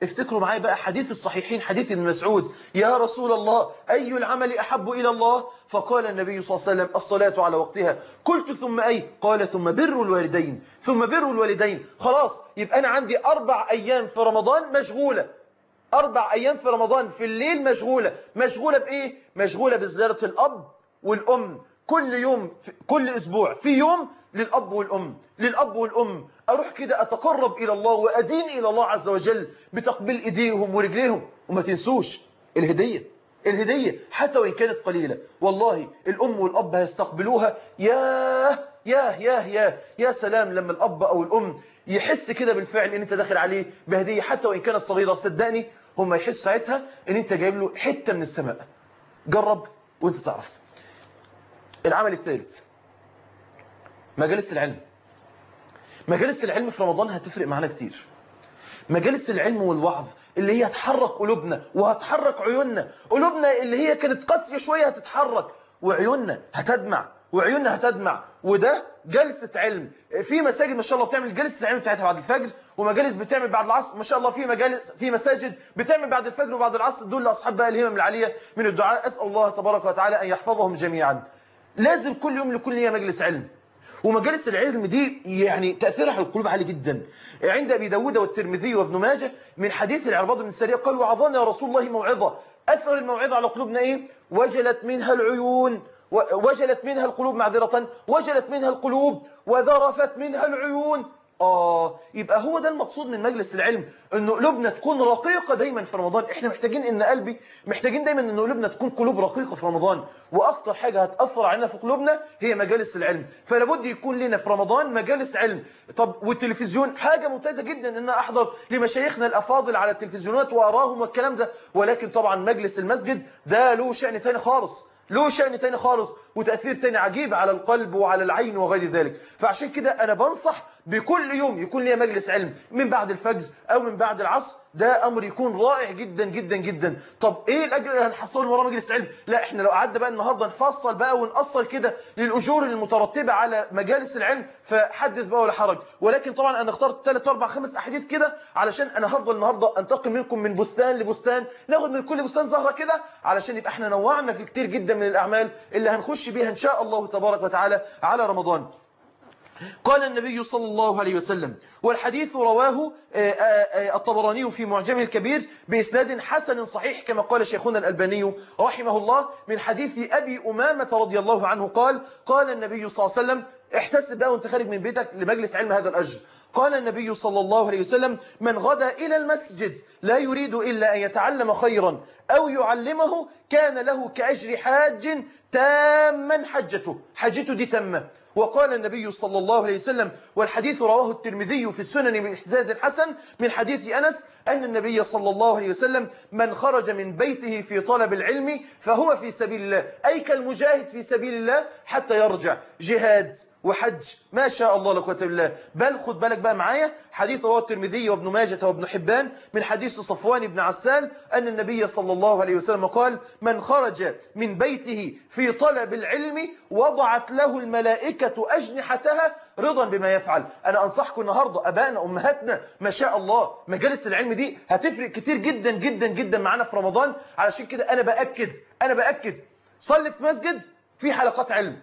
افتكروا معايا بقى حديث الصحيحين حديث ابن مسعود يا رسول الله أي العمل أحب إلى الله فقال النبي صلى الله عليه وسلم الصلاة على وقتها قلت ثم أي قال ثم بر الوالدين ثم بر الوالدين خلاص يبقى أنا عندي أربع أيام في رمضان مشغولة أربع أيام في رمضان في الليل مشغولة مشغولة بإيه؟ مشغولة بزيارة الأب والأم كل يوم كل أسبوع في يوم للأب والأم للأب والأم أروح كده أتقرب إلى الله وأدين إلى الله عز وجل بتقبيل إيديهم ورجليهم وما تنسوش الهدية الهدية حتى وإن كانت قليلة والله الأم والأب هيستقبلوها ياه ياه ياه ياه يا سلام لما الأب أو الأم يحس كده بالفعل ان انت داخل عليه بهدية حتى وإن كانت صغيرة صدقني هم يحسوا ساعتها ان انت جايب له حتة من السماء جرب وانت تعرف العمل الثالث مجالس العلم مجالس العلم في رمضان هتفرق معنا كتير مجالس العلم والوعظ اللي هي هتحرك قلوبنا وهتحرك عيوننا قلوبنا اللي هي كانت قاسية شوية هتتحرك وعيوننا هتدمع وعيوننا هتدمع وده جلسة علم في مساجد ما شاء الله بتعمل جلسة العلم بتاعتها بعد الفجر ومجالس بتعمل بعد العصر ما شاء الله في مجالس في مساجد بتعمل بعد الفجر وبعد العصر دول لأصحاب بقى الهمم العالية من الدعاء أسأل الله تبارك وتعالى أن يحفظهم جميعا لازم كل يوم لكل نية مجلس علم ومجالس العلم دي يعني تأثيرها على القلوب عالي جدا عند أبي داود والترمذي وابن ماجه من حديث العرباض بن السريع قال وعظنا يا رسول الله موعظة أثر الموعظة على قلوبنا إيه وجلت منها العيون وجلت منها القلوب معذرة وجلت منها القلوب وذرفت منها العيون آه يبقى هو ده المقصود من مجلس العلم أن قلوبنا تكون رقيقة دايما في رمضان إحنا محتاجين أن قلبي محتاجين دايما أن قلوبنا تكون قلوب رقيقة في رمضان وأكتر حاجة هتأثر علينا في قلوبنا هي مجالس العلم فلابد يكون لنا في رمضان مجالس علم طب والتلفزيون حاجة ممتازة جدا أن أنا أحضر لمشايخنا الأفاضل على التلفزيونات وأراهم والكلام ده ولكن طبعا مجلس المسجد ده له شأن تاني خالص له شأن تاني خالص وتأثير تاني عجيب على القلب وعلى العين وغير ذلك فعشان كده أنا بنصح بكل يوم يكون لي مجلس علم من بعد الفجر أو من بعد العصر ده أمر يكون رائع جدا جدا جدا طب إيه الأجر اللي هنحصله من ورا مجلس علم لا إحنا لو قعدنا بقى النهاردة نفصل بقى ونقصر كده للأجور المترتبة على مجالس العلم فحدث بقى ولا حرج ولكن طبعا أنا اخترت 3 4 5 أحاديث كده علشان أنا هفضل النهاردة أنتقل منكم من بستان لبستان ناخد من كل بستان زهرة كده علشان يبقى إحنا نوعنا في كتير جدا من الأعمال اللي هنخش بيها إن شاء الله تبارك وتعالى على رمضان قال النبي صلى الله عليه وسلم والحديث رواه الطبراني في معجمه الكبير بإسناد حسن صحيح كما قال شيخنا الألباني رحمه الله من حديث أبي أمامة رضي الله عنه قال قال النبي صلى الله عليه وسلم احتسب بقى وانت خارج من بيتك لمجلس علم هذا الأجر قال النبي صلى الله عليه وسلم من غدا إلى المسجد لا يريد إلا أن يتعلم خيرا أو يعلمه كان له كأجر حاج تاما حجته حجته دي تامة وقال النبي صلى الله عليه وسلم والحديث رواه الترمذي في السنن بإحزاد حسن من حديث أنس أن النبي صلى الله عليه وسلم من خرج من بيته في طلب العلم فهو في سبيل الله أي كالمجاهد في سبيل الله حتى يرجع جهاد وحج ما شاء الله لا قوه الا بالله بل خد بالك بقى معايا حديث رواه الترمذي وابن ماجه وابن حبان من حديث صفوان بن عسال أن النبي صلى الله عليه وسلم قال من خرج من بيته في طلب العلم وضعت له الملائكة أجنحتها رضا بما يفعل أنا أنصحكم النهاردة أبائنا أمهاتنا ما شاء الله مجالس العلم دي هتفرق كتير جدا جدا جدا معانا في رمضان علشان كده أنا بأكد أنا بأكد صلي في مسجد في حلقات علم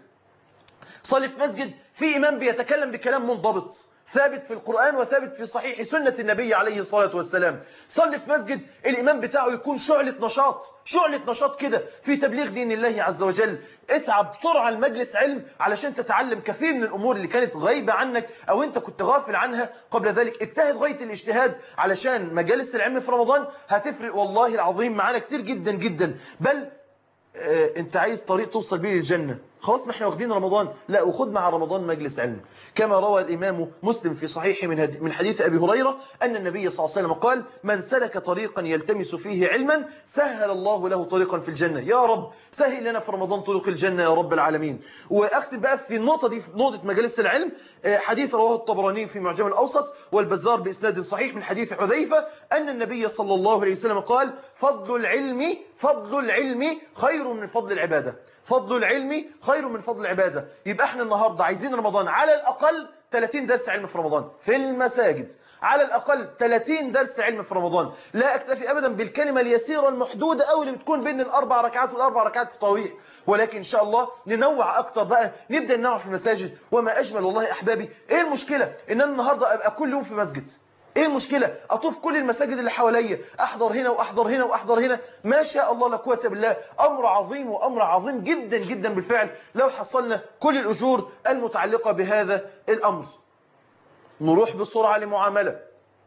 صلي في مسجد في إمام بيتكلم بكلام منضبط ثابت في القرآن وثابت في صحيح سنة النبي عليه الصلاة والسلام صلي في مسجد الإمام بتاعه يكون شعلة نشاط شعلة نشاط كده في تبليغ دين الله عز وجل اسعى بسرعة المجلس علم علشان تتعلم كثير من الأمور اللي كانت غايبة عنك أو أنت كنت غافل عنها قبل ذلك اجتهد غاية الاجتهاد علشان مجالس العلم في رمضان هتفرق والله العظيم معانا كتير جدا جدا بل آه، انت عايز طريق توصل بيه للجنة خلاص ما احنا واخدين رمضان لا وخد مع رمضان مجلس علم كما روى الإمام مسلم في صحيحه من هد- من حديث أبي هريرة أن النبي صلى الله عليه وسلم قال من سلك طريقا يلتمس فيه علما سهل الله له طريقا في الجنة يا رب سهل لنا في رمضان طرق الجنة يا رب العالمين وأختم بقى في النقطة دي في نقطة مجالس العلم آه، حديث رواه الطبراني في معجم الأوسط والبزار بإسناد صحيح من حديث حذيفة أن النبي صلى الله عليه وسلم قال فضل العلم فضل العلم خير من فضل العبادة فضل العلم خير من فضل العبادة يبقى احنا النهاردة عايزين رمضان على الأقل 30 درس علم في رمضان في المساجد على الأقل 30 درس علم في رمضان لا أكتفي أبدا بالكلمة اليسيرة المحدودة أو اللي بتكون بين الأربع ركعات والأربع ركعات في التراويح ولكن إن شاء الله ننوع أكتر بقى نبدأ ننوع في المساجد وما أجمل والله أحبابي إيه المشكلة إن أنا النهاردة أبقى كل يوم في مسجد ايه المشكلة اطوف كل المساجد اللي حواليا احضر هنا واحضر هنا واحضر هنا ما شاء الله لا قوه بالله امر عظيم وامر عظيم جدا جدا بالفعل لو حصلنا كل الاجور المتعلقة بهذا الامر نروح بسرعة لمعاملة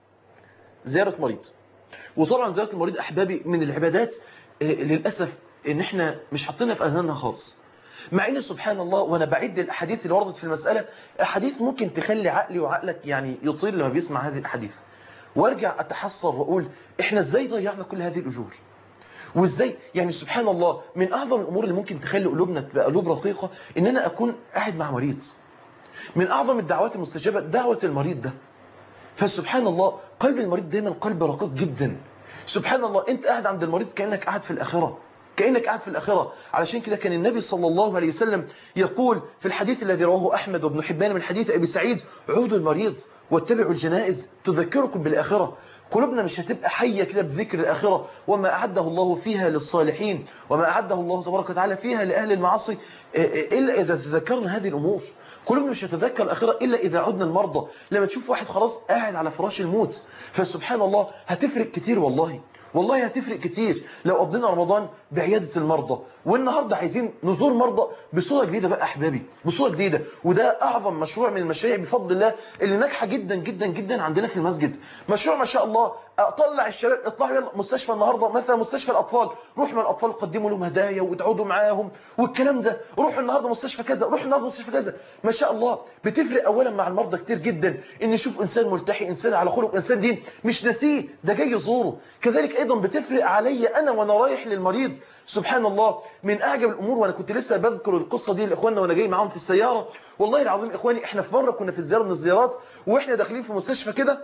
زيارة مريض وطبعا زيارة المريض احبابي من العبادات آه، للاسف ان احنا مش حاطينها في اذهاننا خالص مع ان سبحان الله وانا بعد الاحاديث اللي وردت في المساله احاديث ممكن تخلي عقلي وعقلك يعني يطير لما بيسمع هذه الاحاديث وارجع اتحسر واقول احنا ازاي ضيعنا كل هذه الاجور وازاي يعني سبحان الله من اعظم الامور اللي ممكن تخلي قلوبنا تبقى قلوب رقيقه ان انا اكون قاعد مع مريض من اعظم الدعوات المستجابه دعوه المريض ده فسبحان الله قلب المريض دايما قلب رقيق جدا سبحان الله انت قاعد عند المريض كانك قاعد في الاخره كأنك قاعد في الآخرة علشان كده كان النبي صلى الله عليه وسلم يقول في الحديث الذي رواه أحمد وابن حبان من حديث أبي سعيد عودوا المريض واتبعوا الجنائز تذكركم بالآخرة قلوبنا مش هتبقى حية كده بذكر الآخرة وما أعده الله فيها للصالحين وما أعده الله تبارك وتعالى فيها لأهل المعاصي إلا إذا تذكرنا هذه الأمور قلوبنا مش هتذكر الآخرة إلا إذا عدنا المرضى لما تشوف واحد خلاص قاعد على فراش الموت فسبحان الله هتفرق كتير والله والله هتفرق كتير لو قضينا رمضان بعيادة المرضى والنهاردة عايزين نزور مرضى بصورة جديدة بقى أحبابي بصورة جديدة وده أعظم مشروع من المشاريع بفضل الله اللي ناجحة جدا جدا جدا عندنا في المسجد مشروع ما شاء الله أطلع الشباب اطلعوا يلا مستشفى النهاردة مثلا مستشفى الأطفال روحوا مع الأطفال قدموا لهم هدايا وتقعدوا معاهم والكلام ده روحوا النهاردة مستشفى كذا روحوا النهاردة مستشفى كذا ما شاء الله بتفرق أولا مع المرضى كتير جدا إن نشوف إنسان ملتحي إنسان على خلق إنسان دين مش ناسيه ده جاي يزوره كذلك أيضا بتفرق عليا أنا وأنا رايح للمريض سبحان الله من أعجب الأمور وأنا كنت لسه بذكر القصة دي لإخواننا وأنا جاي معاهم في السيارة والله العظيم إخواني إحنا في مرة كنا في الزيارة من الزيارات وإحنا داخلين في مستشفى كده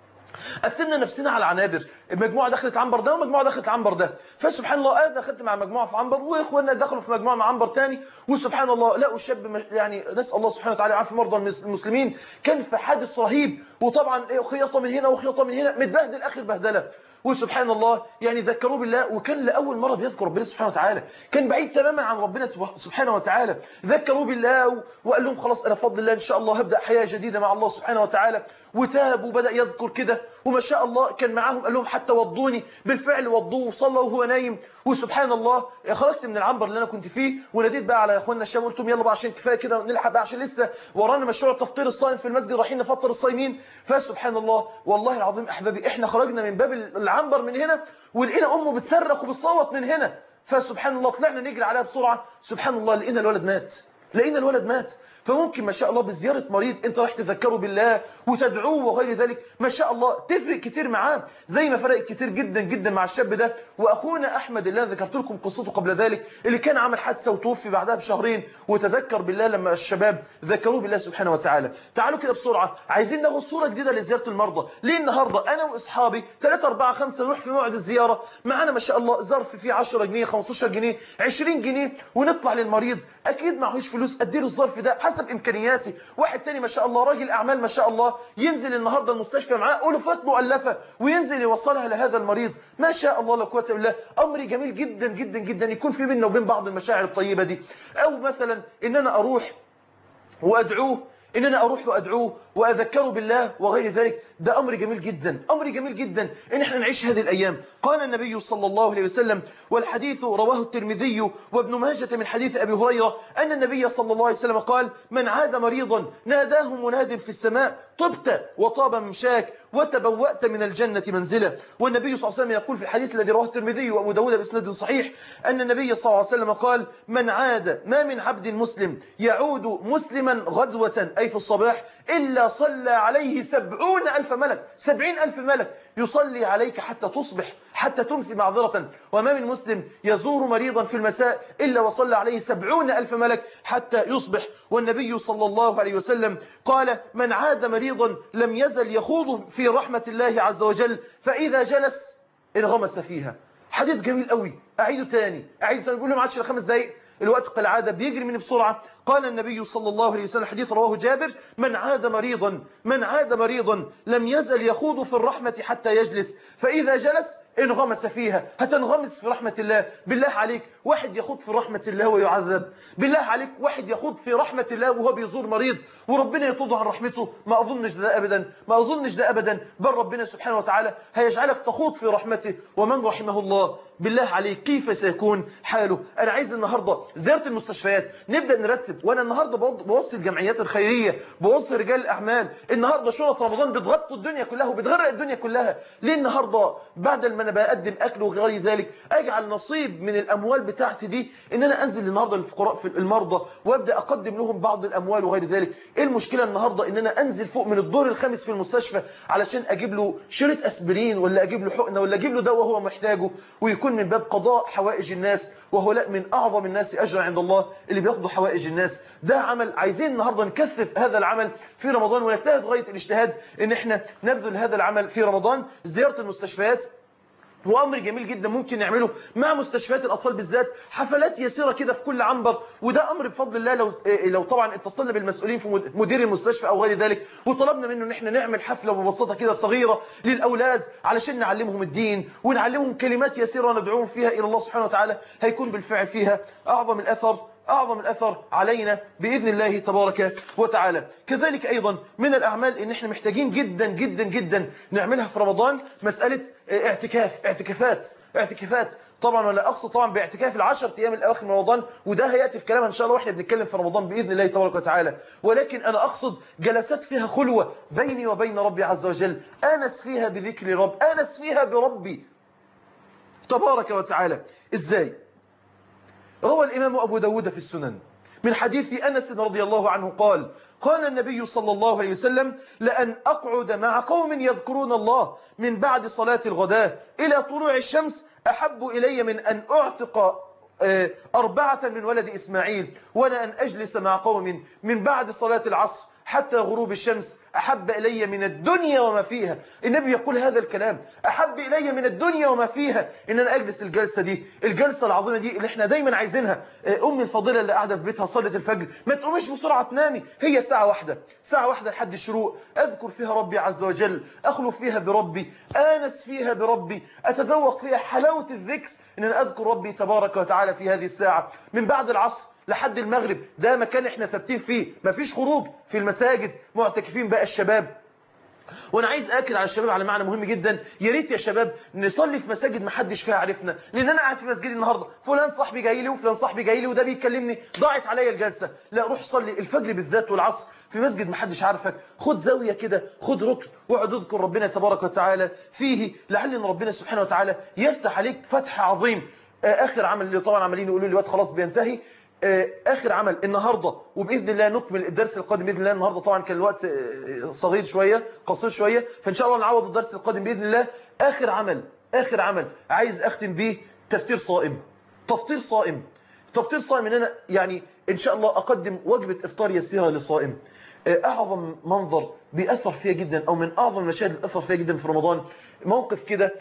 قسمنا نفسنا على عنابر مجموعه دخلت عنبر ده ومجموعه دخلت عنبر ده فسبحان الله انا دخلت مع مجموعه في عنبر واخواننا دخلوا في مجموعه مع عنبر ثاني وسبحان الله لقوا شاب يعني نسال الله سبحانه وتعالى يعافي مرضى المسلمين كان في حادث رهيب وطبعا خياطه من هنا وخياطه من هنا متبهدل اخر بهدله وسبحان الله يعني ذكروه بالله وكان لأول مرة بيذكر ربنا سبحانه وتعالى كان بعيد تماما عن ربنا سبحانه وتعالى ذكروه بالله وقال لهم خلاص أنا فضل الله إن شاء الله هبدأ حياة جديدة مع الله سبحانه وتعالى وتاب وبدأ يذكر كده وما شاء الله كان معاهم قال لهم حتى وضوني بالفعل وضوه وصلى وهو نايم وسبحان الله خرجت من العنبر اللي أنا كنت فيه وناديت بقى على إخواننا الشباب قلت لهم يلا بقى عشان كفاية كده نلحق بقى عشان لسه ورانا مشروع تفطير الصائم في المسجد رايحين نفطر الصايمين فسبحان الله والله العظيم أحبابي إحنا خرجنا من باب العنبر من هنا ولقينا أمه بتصرخ وبتصوت من هنا فسبحان الله طلعنا نجري عليها بسرعة سبحان الله لقينا الولد مات لقينا الولد مات فممكن ما شاء الله بزيارة مريض انت راح تذكره بالله وتدعوه وغير ذلك ما شاء الله تفرق كتير معاه زي ما فرقت كتير جدا جدا مع الشاب ده واخونا احمد اللي انا ذكرت لكم قصته قبل ذلك اللي كان عمل حادثه وتوفي بعدها بشهرين وتذكر بالله لما الشباب ذكروه بالله سبحانه وتعالى تعالوا كده بسرعه عايزين ناخد صوره جديده لزياره المرضى ليه النهارده انا واصحابي 3 4 5 نروح في موعد الزياره معانا ما شاء الله ظرف فيه 10 جنيه 15 جنيه 20 جنيه ونطلع للمريض اكيد معهوش فلوس اديله الظرف ده حسب امكانياتي واحد تاني ما شاء الله راجل اعمال ما شاء الله ينزل النهارده المستشفى معاه الوفات مؤلفه وينزل يوصلها لهذا المريض ما شاء الله لا قوه الا بالله امر جميل جدا جدا جدا يكون في بيننا وبين بعض المشاعر الطيبه دي او مثلا ان انا اروح وادعوه ان انا اروح وادعوه واذكره بالله وغير ذلك ده امر جميل جدا امر جميل جدا ان احنا نعيش هذه الايام قال النبي صلى الله عليه وسلم والحديث رواه الترمذي وابن ماجه من حديث ابي هريره ان النبي صلى الله عليه وسلم قال من عاد مريضا ناداه مناد في السماء طبت وطاب ممشاك وتبوأت من الجنة منزلا والنبي صلى الله عليه وسلم يقول في الحديث الذي رواه الترمذي وابو داود باسناد صحيح ان النبي صلى الله عليه وسلم قال من عاد ما من عبد مسلم يعود مسلما غدوة أي في الصباح إلا صلى عليه سبعون ألف ملك سبعين ألف ملك يصلي عليك حتى تصبح حتى تمسي معذرة وما من مسلم يزور مريضا في المساء إلا وصلى عليه سبعون ألف ملك حتى يصبح والنبي صلى الله عليه وسلم قال من عاد مريضا لم يزل يخوض في رحمة الله عز وجل فإذا جلس انغمس فيها حديث جميل قوي اعيده تاني اعيده تاني بيقول له ما عادش الا خمس دقايق الوقت كالعادة بيجري مني بسرعة قال النبي صلى الله عليه وسلم حديث رواه جابر من عاد مريضا من عاد مريضا لم يزل يخوض في الرحمة حتى يجلس فإذا جلس انغمس فيها هتنغمس في رحمة الله بالله عليك واحد يخوض في رحمة الله ويعذب بالله عليك واحد يخوض في رحمة الله وهو بيزور مريض وربنا يطوض عن رحمته ما أظنش ده أبدا ما أظنش ده أبدا بل ربنا سبحانه وتعالى هيجعلك تخوض في رحمته ومن رحمه الله بالله عليك كيف سيكون حاله أنا عايز النهاردة زيارة المستشفيات نبدأ نرتب وأنا النهاردة بوصي الجمعيات الخيرية بوصي رجال الأعمال النهاردة شنط رمضان بتغطوا الدنيا كلها وبتغرق الدنيا كلها ليه النهاردة بعد ما أنا بقدم أكل وغير ذلك أجعل نصيب من الأموال بتاعتي دي إن أنا أنزل النهاردة للفقراء في المرضى وأبدأ أقدم لهم بعض الأموال وغير ذلك إيه المشكلة النهاردة إن أنا أنزل فوق من الدور الخامس في المستشفى علشان أجيب له شريط أسبرين ولا أجيب له حقنة ولا أجيب له دواء هو محتاجه ويكون من باب قضاء حوائج الناس وهو لا من أعظم الناس أجرا عند الله اللي بيقضوا حوائج الناس ده عمل عايزين النهاردة نكثف هذا العمل في رمضان ونجتهد غاية الاجتهاد إن إحنا نبذل هذا العمل في رمضان زيارة المستشفيات وامر جميل جدا ممكن نعمله مع مستشفيات الاطفال بالذات حفلات يسيره كده في كل عنبر وده امر بفضل الله لو لو طبعا اتصلنا بالمسؤولين في مدير المستشفى او غير ذلك وطلبنا منه ان احنا نعمل حفله مبسطه كده صغيره للاولاد علشان نعلمهم الدين ونعلمهم كلمات يسيره ندعوهم فيها الى الله سبحانه وتعالى هيكون بالفعل فيها اعظم الاثر أعظم الأثر علينا بإذن الله تبارك وتعالى كذلك أيضا من الأعمال إن إحنا محتاجين جدا جدا جدا نعملها في رمضان مسألة اعتكاف اعتكافات اعتكافات طبعا ولا أقصد طبعا باعتكاف العشر أيام الأواخر من رمضان وده هيأتي في كلامها إن شاء الله وإحنا بنتكلم في رمضان بإذن الله تبارك وتعالى ولكن أنا أقصد جلسات فيها خلوة بيني وبين ربي عز وجل آنس فيها بذكر رب آنس فيها بربي تبارك وتعالى إزاي روى الإمام أبو داود في السنن من حديث أنس رضي الله عنه قال قال النبي صلى الله عليه وسلم لأن أقعد مع قوم يذكرون الله من بعد صلاة الغداء إلى طلوع الشمس أحب إلي من أن أعتق أربعة من ولد إسماعيل ولا أن أجلس مع قوم من بعد صلاة العصر حتى غروب الشمس أحب إلي من الدنيا وما فيها النبي يقول هذا الكلام أحب إلي من الدنيا وما فيها إن أنا أجلس الجلسة دي الجلسة العظيمة دي اللي احنا دايما عايزينها أمي الفضيلة اللي قاعدة في بيتها صلت الفجر ما تقومش بسرعة تنامي هي ساعة واحدة ساعة واحدة لحد الشروق أذكر فيها ربي عز وجل أخلو فيها بربي آنس فيها بربي أتذوق فيها حلاوة الذكر إن أنا أذكر ربي تبارك وتعالى في هذه الساعة من بعد العصر لحد المغرب ده مكان احنا ثابتين فيه مفيش خروج في المساجد معتكفين بقى الشباب وانا عايز اكد على الشباب على معنى مهم جدا يا ريت يا شباب نصلي في مساجد ما حدش فيها عرفنا لان انا قاعد في مسجدي النهارده فلان صاحبي جاي لي وفلان صاحبي جاي لي وده بيكلمني ضاعت عليا الجلسه لا روح صلي الفجر بالذات والعصر في مسجد ما حدش عارفك خد زاويه كده خد ركن واقعد اذكر ربنا تبارك وتعالى فيه لعل ان ربنا سبحانه وتعالى يفتح عليك فتح عظيم اخر عمل اللي طبعا عمالين يقولوا لي الوقت خلاص بينتهي آخر عمل النهاردة وبإذن الله نكمل الدرس القادم بإذن الله النهاردة طبعا كان الوقت صغير شوية قصير شوية فإن شاء الله نعوض الدرس القادم بإذن الله آخر عمل آخر عمل عايز أختم بيه تفطير صائم تفطير صائم تفطير صائم إن أنا يعني إن شاء الله أقدم وجبة إفطار يسيرة لصائم أعظم منظر بيأثر فيها جدا أو من أعظم المشاهد اللي أثر فيها جدا في رمضان موقف كده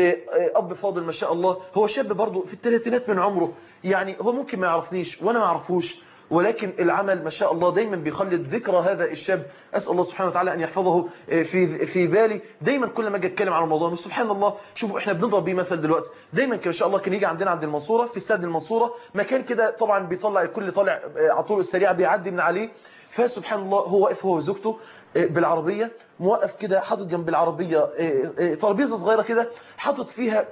لأب فاضل ما شاء الله هو شاب برضه في الثلاثينات من عمره يعني هو ممكن ما يعرفنيش وأنا ما أعرفوش ولكن العمل ما شاء الله دايما بيخلد ذكرى هذا الشاب أسأل الله سبحانه وتعالى أن يحفظه في في بالي دايما كل ما أجي أتكلم عن رمضان وسبحان الله شوفوا إحنا بنضرب بيه مثل دلوقتي دايما كان إن شاء الله كان يجي عندنا عند المنصورة في استاد المنصورة مكان كده طبعا بيطلع الكل طالع على طول السريع بيعدي من عليه فسبحان الله هو واقف هو وزوجته بالعربية موقف كده حاطط جنب العربية ترابيزة صغيرة كده حاطط فيها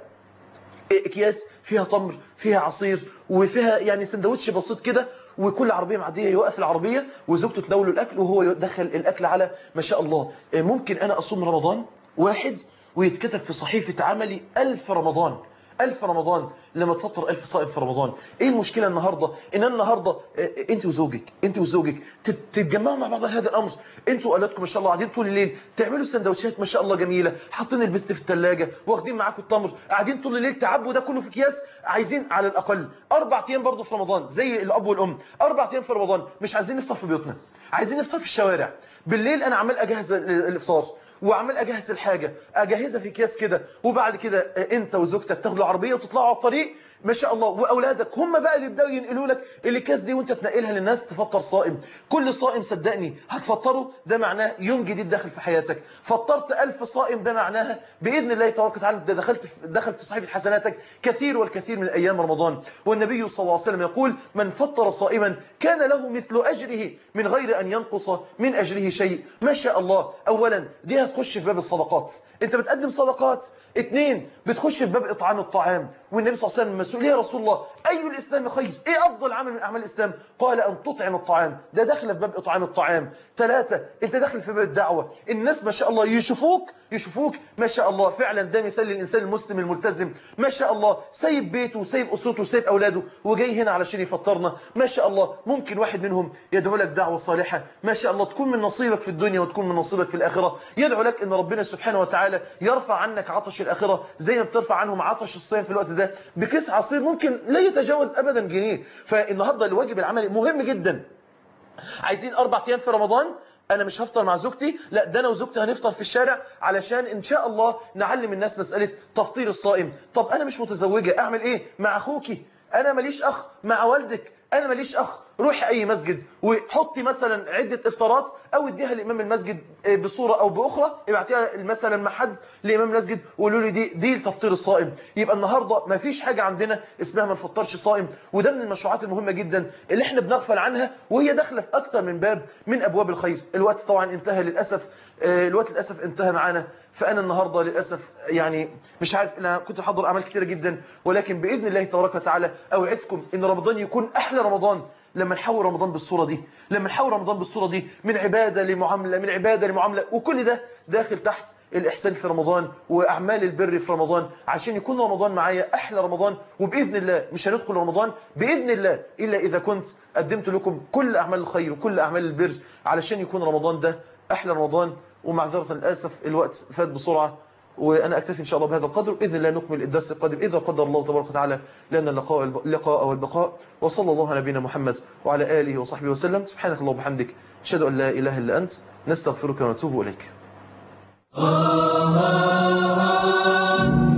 اكياس فيها تمر فيها عصير وفيها يعني سندوتش بسيط كده وكل عربيه معديه يوقف العربيه وزوجته تناوله الاكل وهو يدخل الاكل على ما شاء الله ممكن انا اصوم رمضان واحد ويتكتب في صحيفه عملي ألف رمضان ألف رمضان لما تفطر ألف صائم في رمضان إيه المشكلة النهاردة إن أنا النهاردة أنت وزوجك أنت وزوجك تتجمعوا مع بعض هذا الأمر أنتوا وأولادكم ما شاء الله قاعدين طول الليل تعملوا سندوتشات ما شاء الله جميلة حاطين البست في الثلاجة واخدين معاكم التمر قاعدين طول الليل تعبوا ده كله في أكياس عايزين على الأقل أربع أيام برضه في رمضان زي الأب والأم أربع أيام في رمضان مش عايزين نفطر في بيوتنا عايزين نفطر في الشوارع بالليل أنا عمال أجهز الإفطار وعمال اجهز الحاجه اجهزها في اكياس كده وبعد كده انت وزوجتك تاخدوا عربيه وتطلعوا على الطريق ما شاء الله واولادك هم بقى اللي يبداوا ينقلوا لك الاكياس دي وانت تنقلها للناس تفطر صائم كل صائم صدقني هتفطره ده معناه يوم جديد داخل في حياتك فطرت ألف صائم ده معناها باذن الله تبارك وتعالى ده دخلت في دخل في صحيفه حسناتك كثير والكثير من ايام رمضان والنبي صلى الله عليه وسلم يقول من فطر صائما كان له مثل اجره من غير ان ينقص من اجره شيء ما شاء الله اولا دي هتخش في باب الصدقات انت بتقدم صدقات اثنين بتخش في باب اطعام الطعام والنبي صلى الله عليه وسلم مسؤول يا رسول الله اي الاسلام خير ايه افضل عمل من اعمال الاسلام قال ان تطعم الطعام ده داخل في باب اطعام الطعام ثلاثة انت داخل في باب الدعوة الناس ما شاء الله يشوفوك يشوفوك ما شاء الله فعلا ده مثال للانسان المسلم الملتزم ما شاء الله سايب بيته وسايب اسرته وسايب اولاده وجاي هنا علشان يفطرنا ما شاء الله ممكن واحد منهم يدعو لك دعوة صالحة ما شاء الله تكون من نصيبك في الدنيا وتكون من نصيبك في الآخرة يدعو لك ان ربنا سبحانه وتعالى يرفع عنك عطش الآخرة زي ما بترفع عنهم عطش الصيام في الوقت ده بكيس عصير ممكن لا يتجاوز ابدا جنيه فالنهارده الواجب العملي مهم جدا عايزين اربع ايام في رمضان انا مش هفطر مع زوجتي لا ده انا وزوجتي هنفطر في الشارع علشان ان شاء الله نعلم الناس مسألة تفطير الصائم طب انا مش متزوجة اعمل ايه مع اخوكي انا ماليش اخ مع والدك انا ماليش اخ روحي اي مسجد وحطي مثلا عدة افطارات او اديها لامام المسجد بصورة او باخرى ابعتيها مثلا مع حد لامام المسجد وقولوا لي دي دي لتفطير الصائم يبقى النهارده ما فيش حاجة عندنا اسمها ما نفطرش صائم وده من المشروعات المهمة جدا اللي احنا بنغفل عنها وهي داخله في اكتر من باب من ابواب الخير الوقت طبعا انتهى للاسف الوقت للاسف انتهى معانا فانا النهارده للاسف يعني مش عارف انا كنت بحضر اعمال كثيره جدا ولكن باذن الله تبارك وتعالى اوعدكم ان رمضان يكون احلى رمضان لما نحول رمضان بالصورة دي لما نحول رمضان بالصورة دي من عبادة لمعاملة من عبادة لمعاملة وكل ده داخل تحت الإحسان في رمضان وأعمال البر في رمضان عشان يكون رمضان معايا أحلى رمضان وبإذن الله مش هندخل رمضان بإذن الله إلا إذا كنت قدمت لكم كل أعمال الخير وكل أعمال البر علشان يكون رمضان ده أحلى رمضان ومعذرة للأسف الوقت فات بسرعة وأنا أكتفي إن شاء الله بهذا القدر بإذن الله نكمل الدرس القادم إذا قدر الله تبارك وتعالى لأن اللقاء اللقاء والبقاء وصلى الله على نبينا محمد وعلى آله وصحبه وسلم سبحانك اللهم وبحمدك أشهد أن لا إله إلا أنت نستغفرك ونتوب إليك